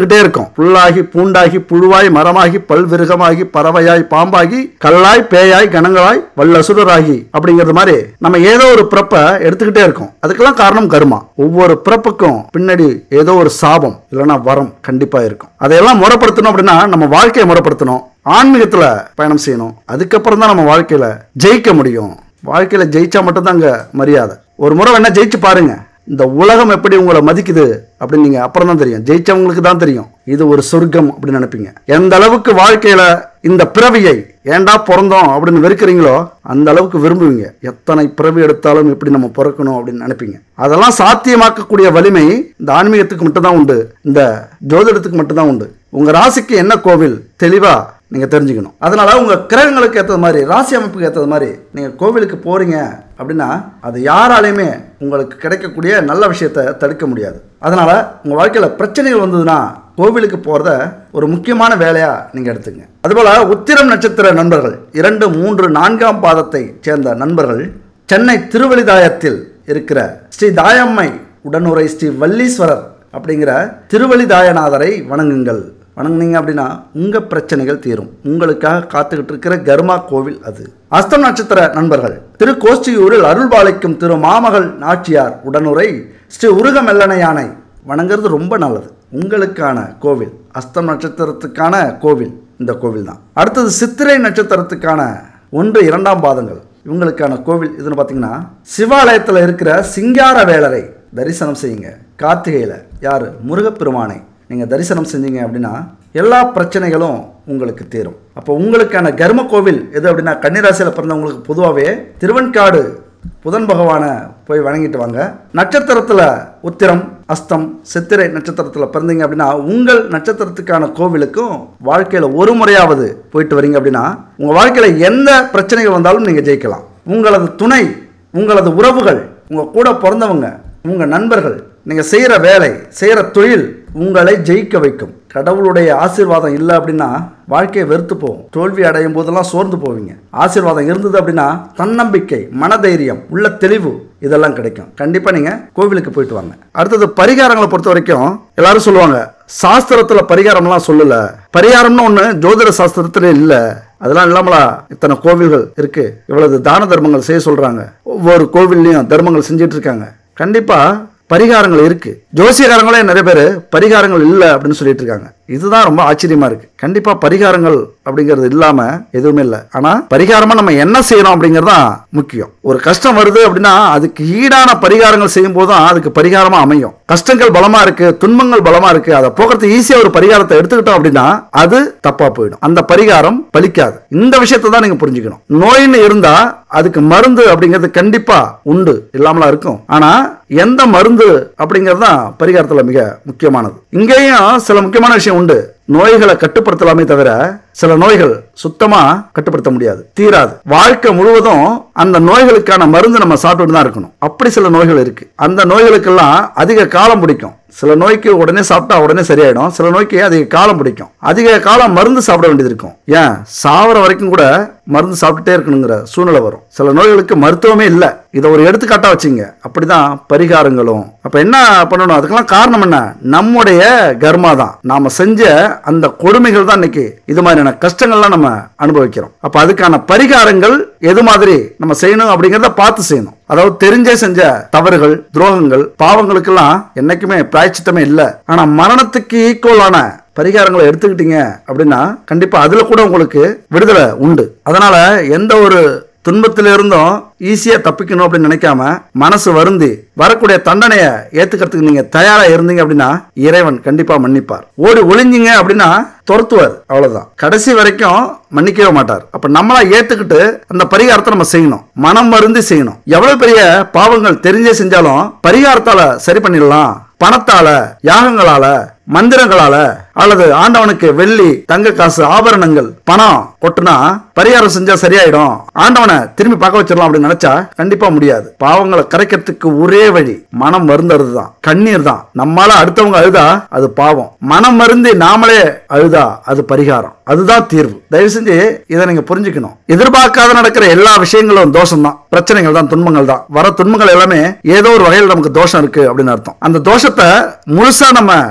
S1: வந்துகிட்டே இருக்கும் புல்லாகி பூண்டாகி புழுவாய் மரமாகி பல்விருகமாகி பறவையாய் பாம்பாகி கல்லாய் பேயாய் கணங்களாய் வல்லசுரராகி அப்படிங்கிறது மாதிரி நம்ம ஏதோ ஒரு பிறப்பை எடுத்துக்கிட்டே இருக்கோம் அதுக்கெல்லாம் காரணம் கர்மா ஒவ்வொரு பிறப்புக்கும் பின்னாடி ஏதோ ஒரு சாபம் இல்லைன்னா வரம் கண்டிப்பா இருக்கும் அதையெல்லாம் முறைப்படுத்தணும் அப்படின்னா நம்ம வாழ்க்கையை முறைப்படுத்தணும் ஆன்மீகத்துல பயணம் செய்யணும் அதுக்கப்புறம் தான் நம்ம வாழ்க்கையில ஜெயிக்க முடியும் வாழ்க்கையில ஜெயிச்சா மட்டும்தான் அங்க மரியாதை ஒரு முறை வேணா ஜெயிச்சு பாருங்க இந்த உலகம் எப்படி உங்களை மதிக்குது அப்படின்னு நீங்க அப்புறம் தான் தெரியும் ஜெயிச்சவங்களுக்கு தான் தெரியும் இது ஒரு சொர்க்கம் அப்படின்னு நினைப்பீங்க எந்த அளவுக்கு வாழ்க்கையில இந்த பிறவியை ஏன்டா பிறந்தோம் அப்படின்னு வெறுக்கிறீங்களோ அந்த அளவுக்கு விரும்புவீங்க எத்தனை பிறவி எடுத்தாலும் எப்படி நம்ம பிறக்கணும் அப்படின்னு நினைப்பீங்க அதெல்லாம் சாத்தியமாக்கக்கூடிய வலிமை இந்த ஆன்மீகத்துக்கு மட்டும்தான் உண்டு இந்த ஜோதிடத்துக்கு மட்டும்தான் உண்டு உங்க ராசிக்கு என்ன கோவில் தெளிவா நீங்க தெரிஞ்சுக்கணும் அதனால உங்க கிரகங்களுக்கு ஏற்றது மாதிரி ராசி அமைப்புக்கு ஏற்றது மாதிரி நீங்க கோவிலுக்கு போறீங்க அப்படின்னா அது யாராலையுமே உங்களுக்கு கிடைக்கக்கூடிய நல்ல விஷயத்தை தடுக்க முடியாது அதனால உங்க வாழ்க்கையில பிரச்சனைகள் வந்ததுன்னா கோவிலுக்கு போறத ஒரு முக்கியமான வேலையா நீங்க எடுத்துங்க அதுபோல உத்திரம் நட்சத்திர நண்பர்கள் இரண்டு மூன்று நான்காம் பாதத்தை சேர்ந்த நண்பர்கள் சென்னை திருவழிதாயத்தில் இருக்கிற ஸ்ரீ தாயம்மை உடனுரை ஸ்ரீ வல்லீஸ்வரர் அப்படிங்கிற திருவழிதாயநாதரை வணங்குங்கள் வணங்குனீங்க அப்படின்னா உங்க பிரச்சனைகள் தீரும் உங்களுக்காக காத்துக்கிட்டு இருக்கிற கர்மா கோவில் அது அஸ்தம் நட்சத்திர நண்பர்கள் திரு கோஷ்டியூரில் அருள்பாலிக்கும் திரு மாமகள் நாச்சியார் உடனுரை ஸ்ரீ உருகமெல்லனை யானை வணங்குறது ரொம்ப நல்லது உங்களுக்கான கோவில் அஸ்தம் நட்சத்திரத்துக்கான கோவில் இந்த கோவில் தான் அடுத்தது சித்திரை நட்சத்திரத்துக்கான ஒன்று இரண்டாம் பாதங்கள் இவங்களுக்கான கோவில் இதுன்னு பார்த்தீங்கன்னா சிவாலயத்தில் இருக்கிற சிங்கார வேலரை தரிசனம் செய்யுங்க கார்த்திகையில் யார் முருகப்பெருமானை நீங்கள் தரிசனம் செஞ்சீங்க அப்படின்னா எல்லா பிரச்சனைகளும் உங்களுக்கு தீரும் அப்போ உங்களுக்கான கர்ம கோவில் எது அப்படின்னா கன்னிராசியில் பிறந்தவங்களுக்கு பொதுவாகவே திருவன்காடு புதன் பகவானை போய் வணங்கிட்டு வாங்க நட்சத்திரத்தில் உத்திரம் அஸ்தம் சித்திரை நட்சத்திரத்தில் பிறந்தீங்க அப்படின்னா உங்கள் நட்சத்திரத்துக்கான கோவிலுக்கும் வாழ்க்கையில் ஒரு முறையாவது போயிட்டு வரீங்க அப்படின்னா உங்கள் வாழ்க்கையில் எந்த பிரச்சனைகள் வந்தாலும் நீங்கள் ஜெயிக்கலாம் உங்களது துணை உங்களது உறவுகள் உங்கள் கூட பிறந்தவங்க உங்கள் நண்பர்கள் நீங்கள் செய்கிற வேலை செய்கிற தொழில் உங்களை ஜெயிக்க வைக்கும் கடவுளுடைய ஆசீர்வாதம் இல்லை அப்படின்னா வாழ்க்கையை வெறுத்து போகும் தோல்வி அடையும் போதெல்லாம் சோர்ந்து போவீங்க ஆசீர்வாதம் இருந்தது அப்படின்னா தன்னம்பிக்கை மனதைரியம் உள்ள தெளிவு இதெல்லாம் கிடைக்கும் கண்டிப்பாக நீங்கள் கோவிலுக்கு போயிட்டு வாங்க அடுத்தது பரிகாரங்களை பொறுத்த வரைக்கும் எல்லாரும் சொல்லுவாங்க சாஸ்திரத்தில் பரிகாரம்லாம் சொல்லல பரிகாரம்னு ஒன்று ஜோதிட சாஸ்திரத்துல இல்லை அதெல்லாம் இல்லாமலா இத்தனை கோவில்கள் இருக்கு இவ்வளவு தான தர்மங்கள் செய்ய சொல்றாங்க ஒவ்வொரு கோவில்லையும் தர்மங்கள் செஞ்சிட்டு இருக்காங்க கண்டிப்பா பரிகாரங்கள் இருக்கு ஜோசியக்காரங்களே நிறைய பேர் பரிகாரங்கள் இல்லை அப்படின்னு சொல்லிட்டு இருக்காங்க இதுதான் ரொம்ப ஆச்சரியமா இருக்கு கண்டிப்பா பரிகாரங்கள் அப்படிங்கிறது இல்லாம எதுவுமே இல்லை ஆனா பரிகாரமா நம்ம என்ன செய்யறோம் அப்படிங்கிறது தான் முக்கியம் ஒரு கஷ்டம் வருது அப்படின்னா அதுக்கு ஈடான பரிகாரங்கள் செய்யும் போது தான் அதுக்கு பரிகாரமா அமையும் கஷ்டங்கள் பலமா இருக்கு துன்பங்கள் பலமா இருக்கு அதை போக்குறதுக்கு ஈஸியா ஒரு பரிகாரத்தை எடுத்துக்கிட்டோம் அப்படின்னா அது தப்பா போயிடும் அந்த பரிகாரம் பலிக்காது இந்த விஷயத்தை தான் நீங்க புரிஞ்சுக்கணும் நோயின்னு இருந்தா அதுக்கு மருந்து அப்படிங்கிறது கண்டிப்பா உண்டு இல்லாமலா இருக்கும் ஆனா எந்த மருந்து அப்படிங்கிறது தான் பரிகாரத்தில் மிக முக்கியமானது இங்கேயும் சில முக்கியமான விஷயம் உண்டு நோய்களை கட்டுப்படுத்தலாமே தவிர சில நோய்கள் சுத்தமா கட்டுப்படுத்த முடியாது தீராது வாழ்க்கை முழுவதும் அந்த நோய்களுக்கான மருந்து நம்ம சாப்பிட்டுட்டு தான் இருக்கணும் அப்படி சில நோய்கள் இருக்கு அந்த நோய்களுக்கெல்லாம் அதிக காலம் பிடிக்கும் சில நோய்க்கு உடனே சாப்பிட்டா உடனே சரியாயிடும் சில நோய்க்கு அதிக காலம் பிடிக்கும் அதிக காலம் மருந்து சாப்பிட வேண்டியது இருக்கும் ஏன் சாவர வரைக்கும் கூட மருந்து சாப்பிட்டுட்டே இருக்கணுங்கிற சூழ்நிலை வரும் சில நோய்களுக்கு மருத்துவமே இல்லை இதை ஒரு எடுத்துக்காட்டா வச்சுங்க அப்படிதான் பரிகாரங்களும் அப்ப என்ன பண்ணணும் அதுக்கெல்லாம் காரணம் என்ன நம்முடைய கர்மா தான் நாம செஞ்ச அந்த கொடுமைகள் தான் இன்னைக்கு இது மாதிரியான கஷ்டங்கள்லாம் நம்ம அனுபவிக்கிறோம் அப்ப அதுக்கான பரிகாரங்கள் எது மாதிரி நம்ம செய்யணும் அப்படிங்கிறத பார்த்து செய்யணும் அதாவது தெரிஞ்சே செஞ்ச தவறுகள் துரோகங்கள் பாவங்களுக்கெல்லாம் என்னைக்குமே பிராய்ச்சித்தமே இல்லை ஆனா மரணத்துக்கு ஈக்குவலான பரிகாரங்களை எடுத்துக்கிட்டீங்க அப்படின்னா கண்டிப்பா அதுல கூட உங்களுக்கு விடுதலை உண்டு அதனால எந்த ஒரு துன்பத்தில இருந்தும் ஈஸியா தப்பிக்கணும் அப்படின்னு நினைக்காம மனசு வருந்தி வரக்கூடிய தண்டனையை ஏத்துக்கிறதுக்கு நீங்க தயாரா இருந்தீங்க அப்படின்னா இறைவன் கண்டிப்பா மன்னிப்பார் ஓடி ஒளிஞ்சிங்க அப்படின்னா துரத்துவார் அவ்வளவுதான் கடைசி வரைக்கும் மன்னிக்கவே மாட்டார் அப்ப நம்மளா ஏத்துக்கிட்டு அந்த பரிகாரத்தை நம்ம செய்யணும் மனம் மருந்து செய்யணும் எவ்வளவு பெரிய பாவங்கள் தெரிஞ்சே செஞ்சாலும் பரிகாரத்தால சரி பண்ணிடலாம் பணத்தால யாகங்களால மந்திரங்களால அல்லது ஆண்டவனுக்கு வெள்ளி தங்க காசு ஆபரணங்கள் பணம் கொட்டுனா பரிகாரம் செஞ்சா சரியாயிடும் ஆண்டவனை திரும்பி பார்க்க வச்சிடலாம் அப்படின்னு நினைச்சா கண்டிப்பா முடியாது பாவங்களை கரைக்கிறதுக்கு ஒரே வழி மனம் மருந்துறது தான் கண்ணீர் தான் நம்மால அடுத்தவங்க அழுதா அது பாவம் மனம் மருந்தி நாமளே அழுதா அது பரிகாரம் அதுதான் தீர்வு தயவு செஞ்சு இதை நீங்க புரிஞ்சுக்கணும் எதிர்பார்க்காத நடக்கிற எல்லா விஷயங்களும் தோஷம் தான் பிரச்சனைகள் தான் துன்பங்கள் தான் வர துன்பங்கள் எல்லாமே ஏதோ ஒரு வகையில் நமக்கு தோஷம் இருக்கு அப்படின்னு அர்த்தம் அந்த தோஷத்தை முழுசா நம்ம பரிகாரம்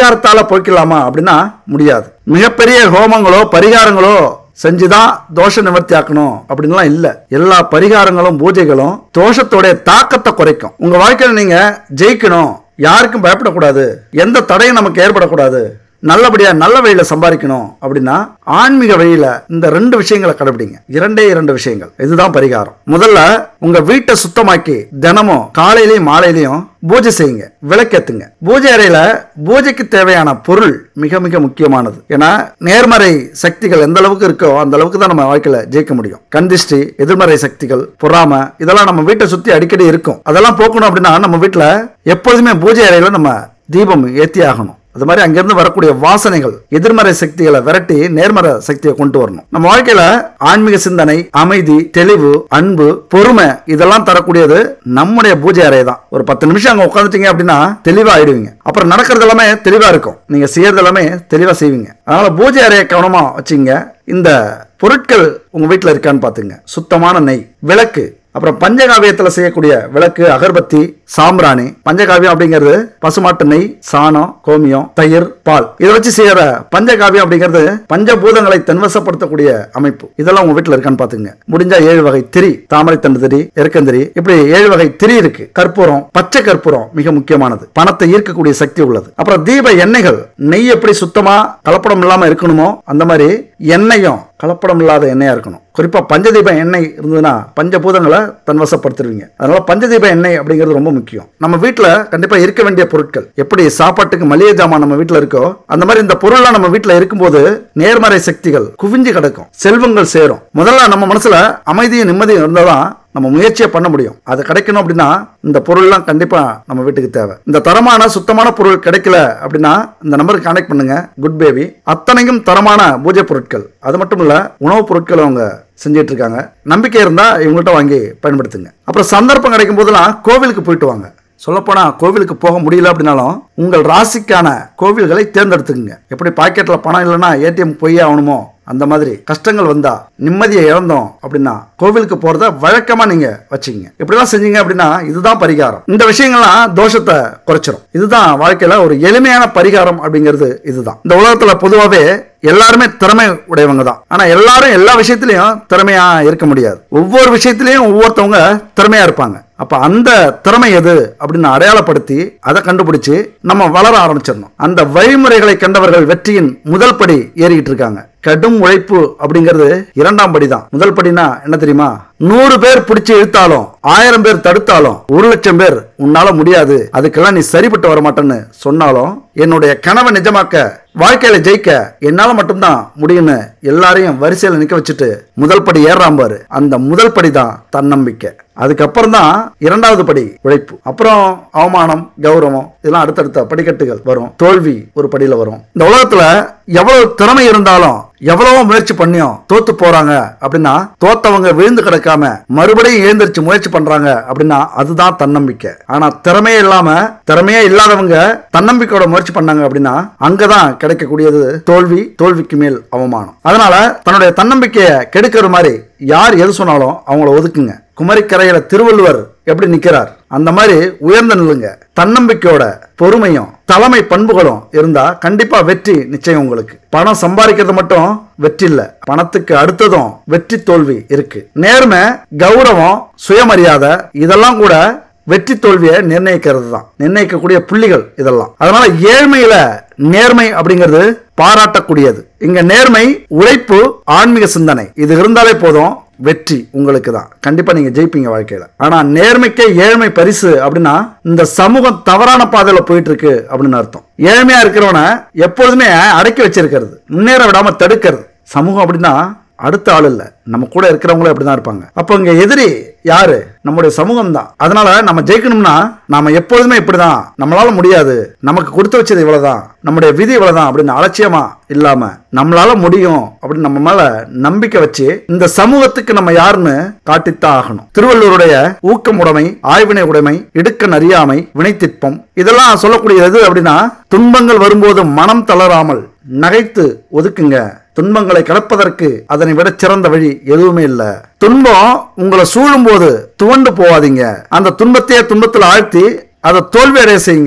S1: பரிகாரத்தால போய்க்கலாமா அப்படின்னா முடியாது மிகப்பெரிய ஹோமங்களோ பரிகாரங்களோ செஞ்சுதான் தோஷ நிவர்த்தி ஆக்கணும் அப்படின்லாம் இல்ல எல்லா பரிகாரங்களும் பூஜைகளும் தோஷத்தோடைய தாக்கத்தை குறைக்கும் உங்க வாழ்க்கையில நீங்க ஜெயிக்கணும் யாருக்கும் பயப்படக்கூடாது எந்த தடையும் நமக்கு ஏற்படக்கூடாது நல்லபடியா நல்ல வழியில சம்பாதிக்கணும் அப்படின்னா ஆன்மீக வழியில இந்த ரெண்டு விஷயங்களை கடைபிடிங்க இரண்டே இரண்டு விஷயங்கள் இதுதான் பரிகாரம் முதல்ல உங்க வீட்டை சுத்தமாக்கி தினமும் காலையிலயும் மாலையிலயும் பூஜை செய்யுங்க விளக்கேத்துங்க பூஜை அறையில பூஜைக்கு தேவையான பொருள் மிக மிக முக்கியமானது ஏன்னா நேர்மறை சக்திகள் எந்த அளவுக்கு இருக்கோ அந்த அளவுக்கு தான் நம்ம வாழ்க்கையில ஜெயிக்க முடியும் கந்திஷ்டி எதிர்மறை சக்திகள் பொறாம இதெல்லாம் நம்ம வீட்டை சுத்தி அடிக்கடி இருக்கும் அதெல்லாம் போக்கணும் அப்படின்னா நம்ம வீட்டுல எப்பொழுதுமே பூஜை அறையில நம்ம தீபம் ஏத்தி ஆகணும் அது மாதிரி அங்கிருந்து வரக்கூடிய வாசனைகள் எதிர்மறை சக்திகளை விரட்டி நேர்மறை சக்தியை கொண்டு வரணும் நம்ம வாழ்க்கையில ஆன்மீக சிந்தனை அமைதி தெளிவு அன்பு பொறுமை இதெல்லாம் தரக்கூடியது நம்முடைய பூஜை அறை தான் ஒரு பத்து நிமிஷம் அங்க உட்காந்துட்டீங்க அப்படின்னா தெளிவா ஆயிடுவீங்க அப்புறம் நடக்கிறது எல்லாமே தெளிவா இருக்கும் நீங்க செய்யறது எல்லாமே தெளிவா செய்வீங்க அதனால பூஜை அறையை கவனமா வச்சுங்க இந்த பொருட்கள் உங்க வீட்டில் இருக்கான்னு பாத்துங்க சுத்தமான நெய் விளக்கு அப்புறம் பஞ்சகாவியத்தில் செய்யக்கூடிய விளக்கு அகர்பத்தி சாம்பிராணி பஞ்சகாவியம் அப்படிங்கிறது பசுமாட்டு நெய் சாணம் கோமியம் தயிர் பால் இதை வச்சு செய்யற பஞ்சகாவியம் அப்படிங்கிறது பஞ்சபூதங்களை தன்வசப்படுத்தக்கூடிய அமைப்பு இதெல்லாம் உங்க வீட்டில் இருக்கான்னு பாத்துங்க முடிஞ்சா ஏழு வகை திரி தாமரை தண்டு திரி எருக்கந்திரி இப்படி ஏழு வகை திரி இருக்கு கற்பூரம் பச்சை கற்பூரம் மிக முக்கியமானது பணத்தை ஈர்க்கக்கூடிய சக்தி உள்ளது அப்புறம் தீப எண்ணெய்கள் நெய் எப்படி சுத்தமா கலப்படம் இல்லாம இருக்கணுமோ அந்த மாதிரி எண்ணெயும் கலப்படம் இல்லாத எண்ணெயா இருக்கணும் குறிப்பா பஞ்சதீப எண்ணெய் இருந்ததுன்னா பஞ்சபூதங்களை தன்வசப்படுத்திடுவீங்க அதனால பஞ்சதீப எண்ணெய் அப்படிங்கிறது ரொம்ப முக்கியம் நம்ம வீட்டுல கண்டிப்பா இருக்க வேண்டிய பொருட்கள் எப்படி சாப்பாட்டுக்கு மளிகை ஜாமான் நம்ம வீட்டுல இருக்கோ அந்த மாதிரி இந்த பொருள்லாம் நம்ம வீட்டுல இருக்கும்போது நேர்மறை சக்திகள் குவிஞ்சு கிடக்கும் செல்வங்கள் சேரும் முதல்ல நம்ம மனசுல அமைதியும் நிம்மதியும் இருந்தாதான் நம்ம முயற்சியை பண்ண முடியும் அது கிடைக்கணும் அப்படின்னா இந்த பொருள்லாம் கண்டிப்பா நம்ம வீட்டுக்கு தேவை இந்த தரமான சுத்தமான பொருள் கிடைக்கல அப்படின்னா இந்த நம்பருக்கு கான்டாக்ட் பண்ணுங்க குட் பேபி அத்தனையும் தரமான பூஜை பொருட்கள் அது மட்டும் இல்ல உணவுப் பொருட்கள் அவங்க செஞ்சிட்டு இருக்காங்க நம்பிக்கை இருந்தா இவங்கள்ட்ட வாங்கி பயன்படுத்துங்க அப்புறம் சந்தர்ப்பம் கிடைக்கும் போதெல்லாம் கோவிலுக்கு போயிட்டு வாங்க சொல்லப்போனா கோவிலுக்கு போக முடியல அப்படின்னாலும் உங்கள் ராசிக்கான கோவில்களை தேர்ந்தெடுத்துக்குங்க எப்படி பாக்கெட்ல பணம் இல்லைன்னா ஏடிஎம் போய் ஆகணுமோ அந்த மாதிரி கஷ்டங்கள் வந்தா நிம்மதியை இழந்தோம் அப்படின்னா கோவிலுக்கு போறத வழக்கமா நீங்க வச்சுக்கங்க இப்படிலாம் செஞ்சீங்க அப்படின்னா இதுதான் பரிகாரம் இந்த விஷயங்கள்லாம் தோஷத்தை குறைச்சிரும் இதுதான் வாழ்க்கையில ஒரு எளிமையான பரிகாரம் அப்படிங்கிறது இதுதான் இந்த உலகத்துல பொதுவாகவே எல்லாருமே திறமை உடையவங்க தான் ஆனா எல்லாரும் எல்லா விஷயத்திலையும் திறமையா இருக்க முடியாது ஒவ்வொரு விஷயத்திலையும் ஒவ்வொருத்தவங்க திறமையா இருப்பாங்க அப்ப அந்த திறமை எது அப்படின்னு அடையாளப்படுத்தி அதை கண்டுபிடிச்சு நம்ம வளர ஆரம்பிச்சிடணும் அந்த வழிமுறைகளை கண்டவர்கள் வெற்றியின் முதல் படி ஏறிக்கிட்டு இருக்காங்க கடும் உழைப்பு அப்படிங்கிறது இரண்டாம் படி தான் முதல் படினா என்ன தெரியுமா நூறு பேர் பிடிச்சு இழுத்தாலும் ஆயிரம் பேர் தடுத்தாலும் ஒரு லட்சம் பேர் உன்னால முடியாது அதுக்கெல்லாம் நீ சரிப்பட்டு வர மாட்டேன்னு சொன்னாலும் என்னுடைய கனவை நிஜமாக்க வாழ்க்கையில ஜெயிக்க என்னால மட்டும்தான் முடியும்னு எல்லாரையும் வரிசையில நிக்க வச்சுட்டு முதல் படி ஏறாம பாரு அந்த முதல் படி தான் தன்னம்பிக்கை அதுக்கப்புறம் தான் இரண்டாவது படி உழைப்பு அப்புறம் அவமானம் கௌரவம் இதெல்லாம் அடுத்தடுத்த படிக்கட்டுகள் வரும் தோல்வி ஒரு படியில வரும் இந்த உலகத்துல எவ்வளவு திறமை இருந்தாலும் எவ்வளவோ முயற்சி பண்ணியும் தோத்து போறாங்க அப்படின்னா தோத்தவங்க விழுந்து கிடக்காம மறுபடியும் எழுந்திருச்சு முயற்சி பண்றாங்க அப்படின்னா அதுதான் தன்னம்பிக்கை ஆனா திறமையே இல்லாம திறமையே இல்லாதவங்க தன்னம்பிக்கையோட முயற்சி பண்ணாங்க அப்படின்னா அங்கதான் கிடைக்கக்கூடியது தோல்வி தோல்விக்கு மேல் அவமானம் அதனால தன்னுடைய தன்னம்பிக்கையை கெடுக்கிற மாதிரி யார் எது சொன்னாலும் அவங்கள ஒதுக்குங்க குமரிக்கரையில திருவள்ளுவர் எப்படி நிக்கிறார் அந்த மாதிரி உயர்ந்த நில்லுங்க தன்னம்பிக்கையோட பொறுமையும் தலைமை பண்புகளும் இருந்தா கண்டிப்பா வெற்றி நிச்சயம் உங்களுக்கு பணம் சம்பாதிக்கிறது மட்டும் வெற்றி இல்ல பணத்துக்கு அடுத்ததும் வெற்றி தோல்வி இருக்கு நேர்மை கௌரவம் சுயமரியாதை இதெல்லாம் கூட வெற்றி தோல்வியை நிர்ணயிக்கிறது தான் நிர்ணயிக்கக்கூடிய புள்ளிகள் இதெல்லாம் அதனால ஏழ்மையில நேர்மை அப்படிங்கிறது பாராட்டக்கூடியது இங்க நேர்மை உழைப்பு ஆன்மீக சிந்தனை இது இருந்தாலே போதும் வெற்றி உங்களுக்கு தான் கண்டிப்பா நீங்க ஜெயிப்பீங்க வாழ்க்கையில ஆனா நேர்மைக்கே ஏழ்மை பரிசு அப்படின்னா இந்த சமூகம் தவறான பாதையில போயிட்டு இருக்கு அப்படின்னு அர்த்தம் ஏழ்மையா இருக்கிறவனை எப்பொழுதுமே அடக்கி வச்சிருக்கிறது முன்னேற விடாம தடுக்கிறது சமூகம் அப்படின்னா அடுத்த ஆள் இல்ல நம்ம கூட இருக்கிறவங்களும் அப்படிதான் இருப்பாங்க அப்போ இங்க எதிரி யாரு நம்முடைய சமூகம் தான் அதனால நம்ம ஜெயிக்கணும்னா நாம எப்பொழுதுமே இப்படிதான் நம்மளால முடியாது நமக்கு கொடுத்து வச்சது இவ்வளவுதான் நம்முடைய விதி இவ்வளவுதான் அப்படின்னு அலட்சியமா இல்லாம நம்மளால முடியும் அப்படின்னு நம்ம மேல நம்பிக்கை வச்சு இந்த சமூகத்துக்கு நம்ம யாருன்னு காட்டித்தான் ஆகணும் திருவள்ளுவருடைய ஊக்கம் உடைமை ஆய்வினை உடைமை இடுக்கண் அறியாமை வினைத்திற்பம் இதெல்லாம் சொல்லக்கூடியது எது அப்படின்னா துன்பங்கள் வரும்போது மனம் தளராமல் நகைத்து ஒதுக்குங்க துன்பங்களை கடப்பதற்கு அதனை விட சிறந்த வழி எதுவுமே இல்ல துன்பம் உங்களை சூழும் போது துவண்டு போவாதீங்க அந்த துன்பத்தையே துன்பத்தில் ஆழ்த்தி அதை தோல்வி அடைய செய்யுங்க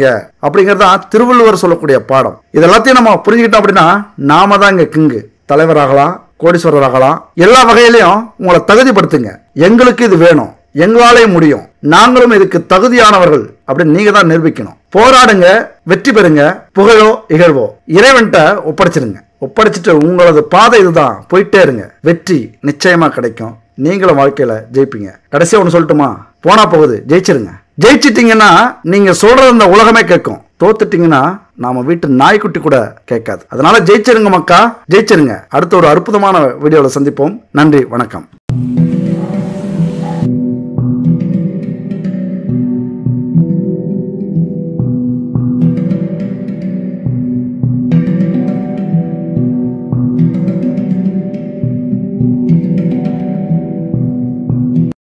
S1: அப்படிங்கறதான் திருவள்ளுவர் சொல்லக்கூடிய பாடம் இது எல்லாத்தையும் நம்ம புரிஞ்சுக்கிட்டோம் அப்படின்னா நாம தான் இங்க கிங்கு தலைவராகலாம் கோடீஸ்வரர் ஆகலாம் எல்லா வகையிலையும் உங்களை தகுதிப்படுத்துங்க எங்களுக்கு இது வேணும் எங்களாலே முடியும் நாங்களும் இதுக்கு தகுதியானவர்கள் அப்படின்னு நீங்க தான் நிரூபிக்கணும் போராடுங்க வெற்றி பெறுங்க புகழோ இகழ்வோ இறைவன்கிட்ட ஒப்படைச்சிருங்க ஒப்படைச்சிட்டு உங்களது பாதை இதுதான் போயிட்டே இருங்க வெற்றி நிச்சயமா கிடைக்கும் நீங்களும் வாழ்க்கையில ஜெயிப்பீங்க கடைசியா ஒன்று சொல்லட்டுமா போனா போகுது ஜெயிச்சிருங்க ஜெயிச்சிட்டீங்கன்னா நீங்க சொல்றது இந்த உலகமே கேட்கும் தோத்துட்டீங்கன்னா நாம வீட்டு நாய்க்குட்டி கூட கேட்காது அதனால ஜெயிச்சிருங்க மக்கா ஜெயிச்சிருங்க அடுத்த ஒரு அற்புதமான வீடியோவில் சந்திப்போம் நன்றி வணக்கம்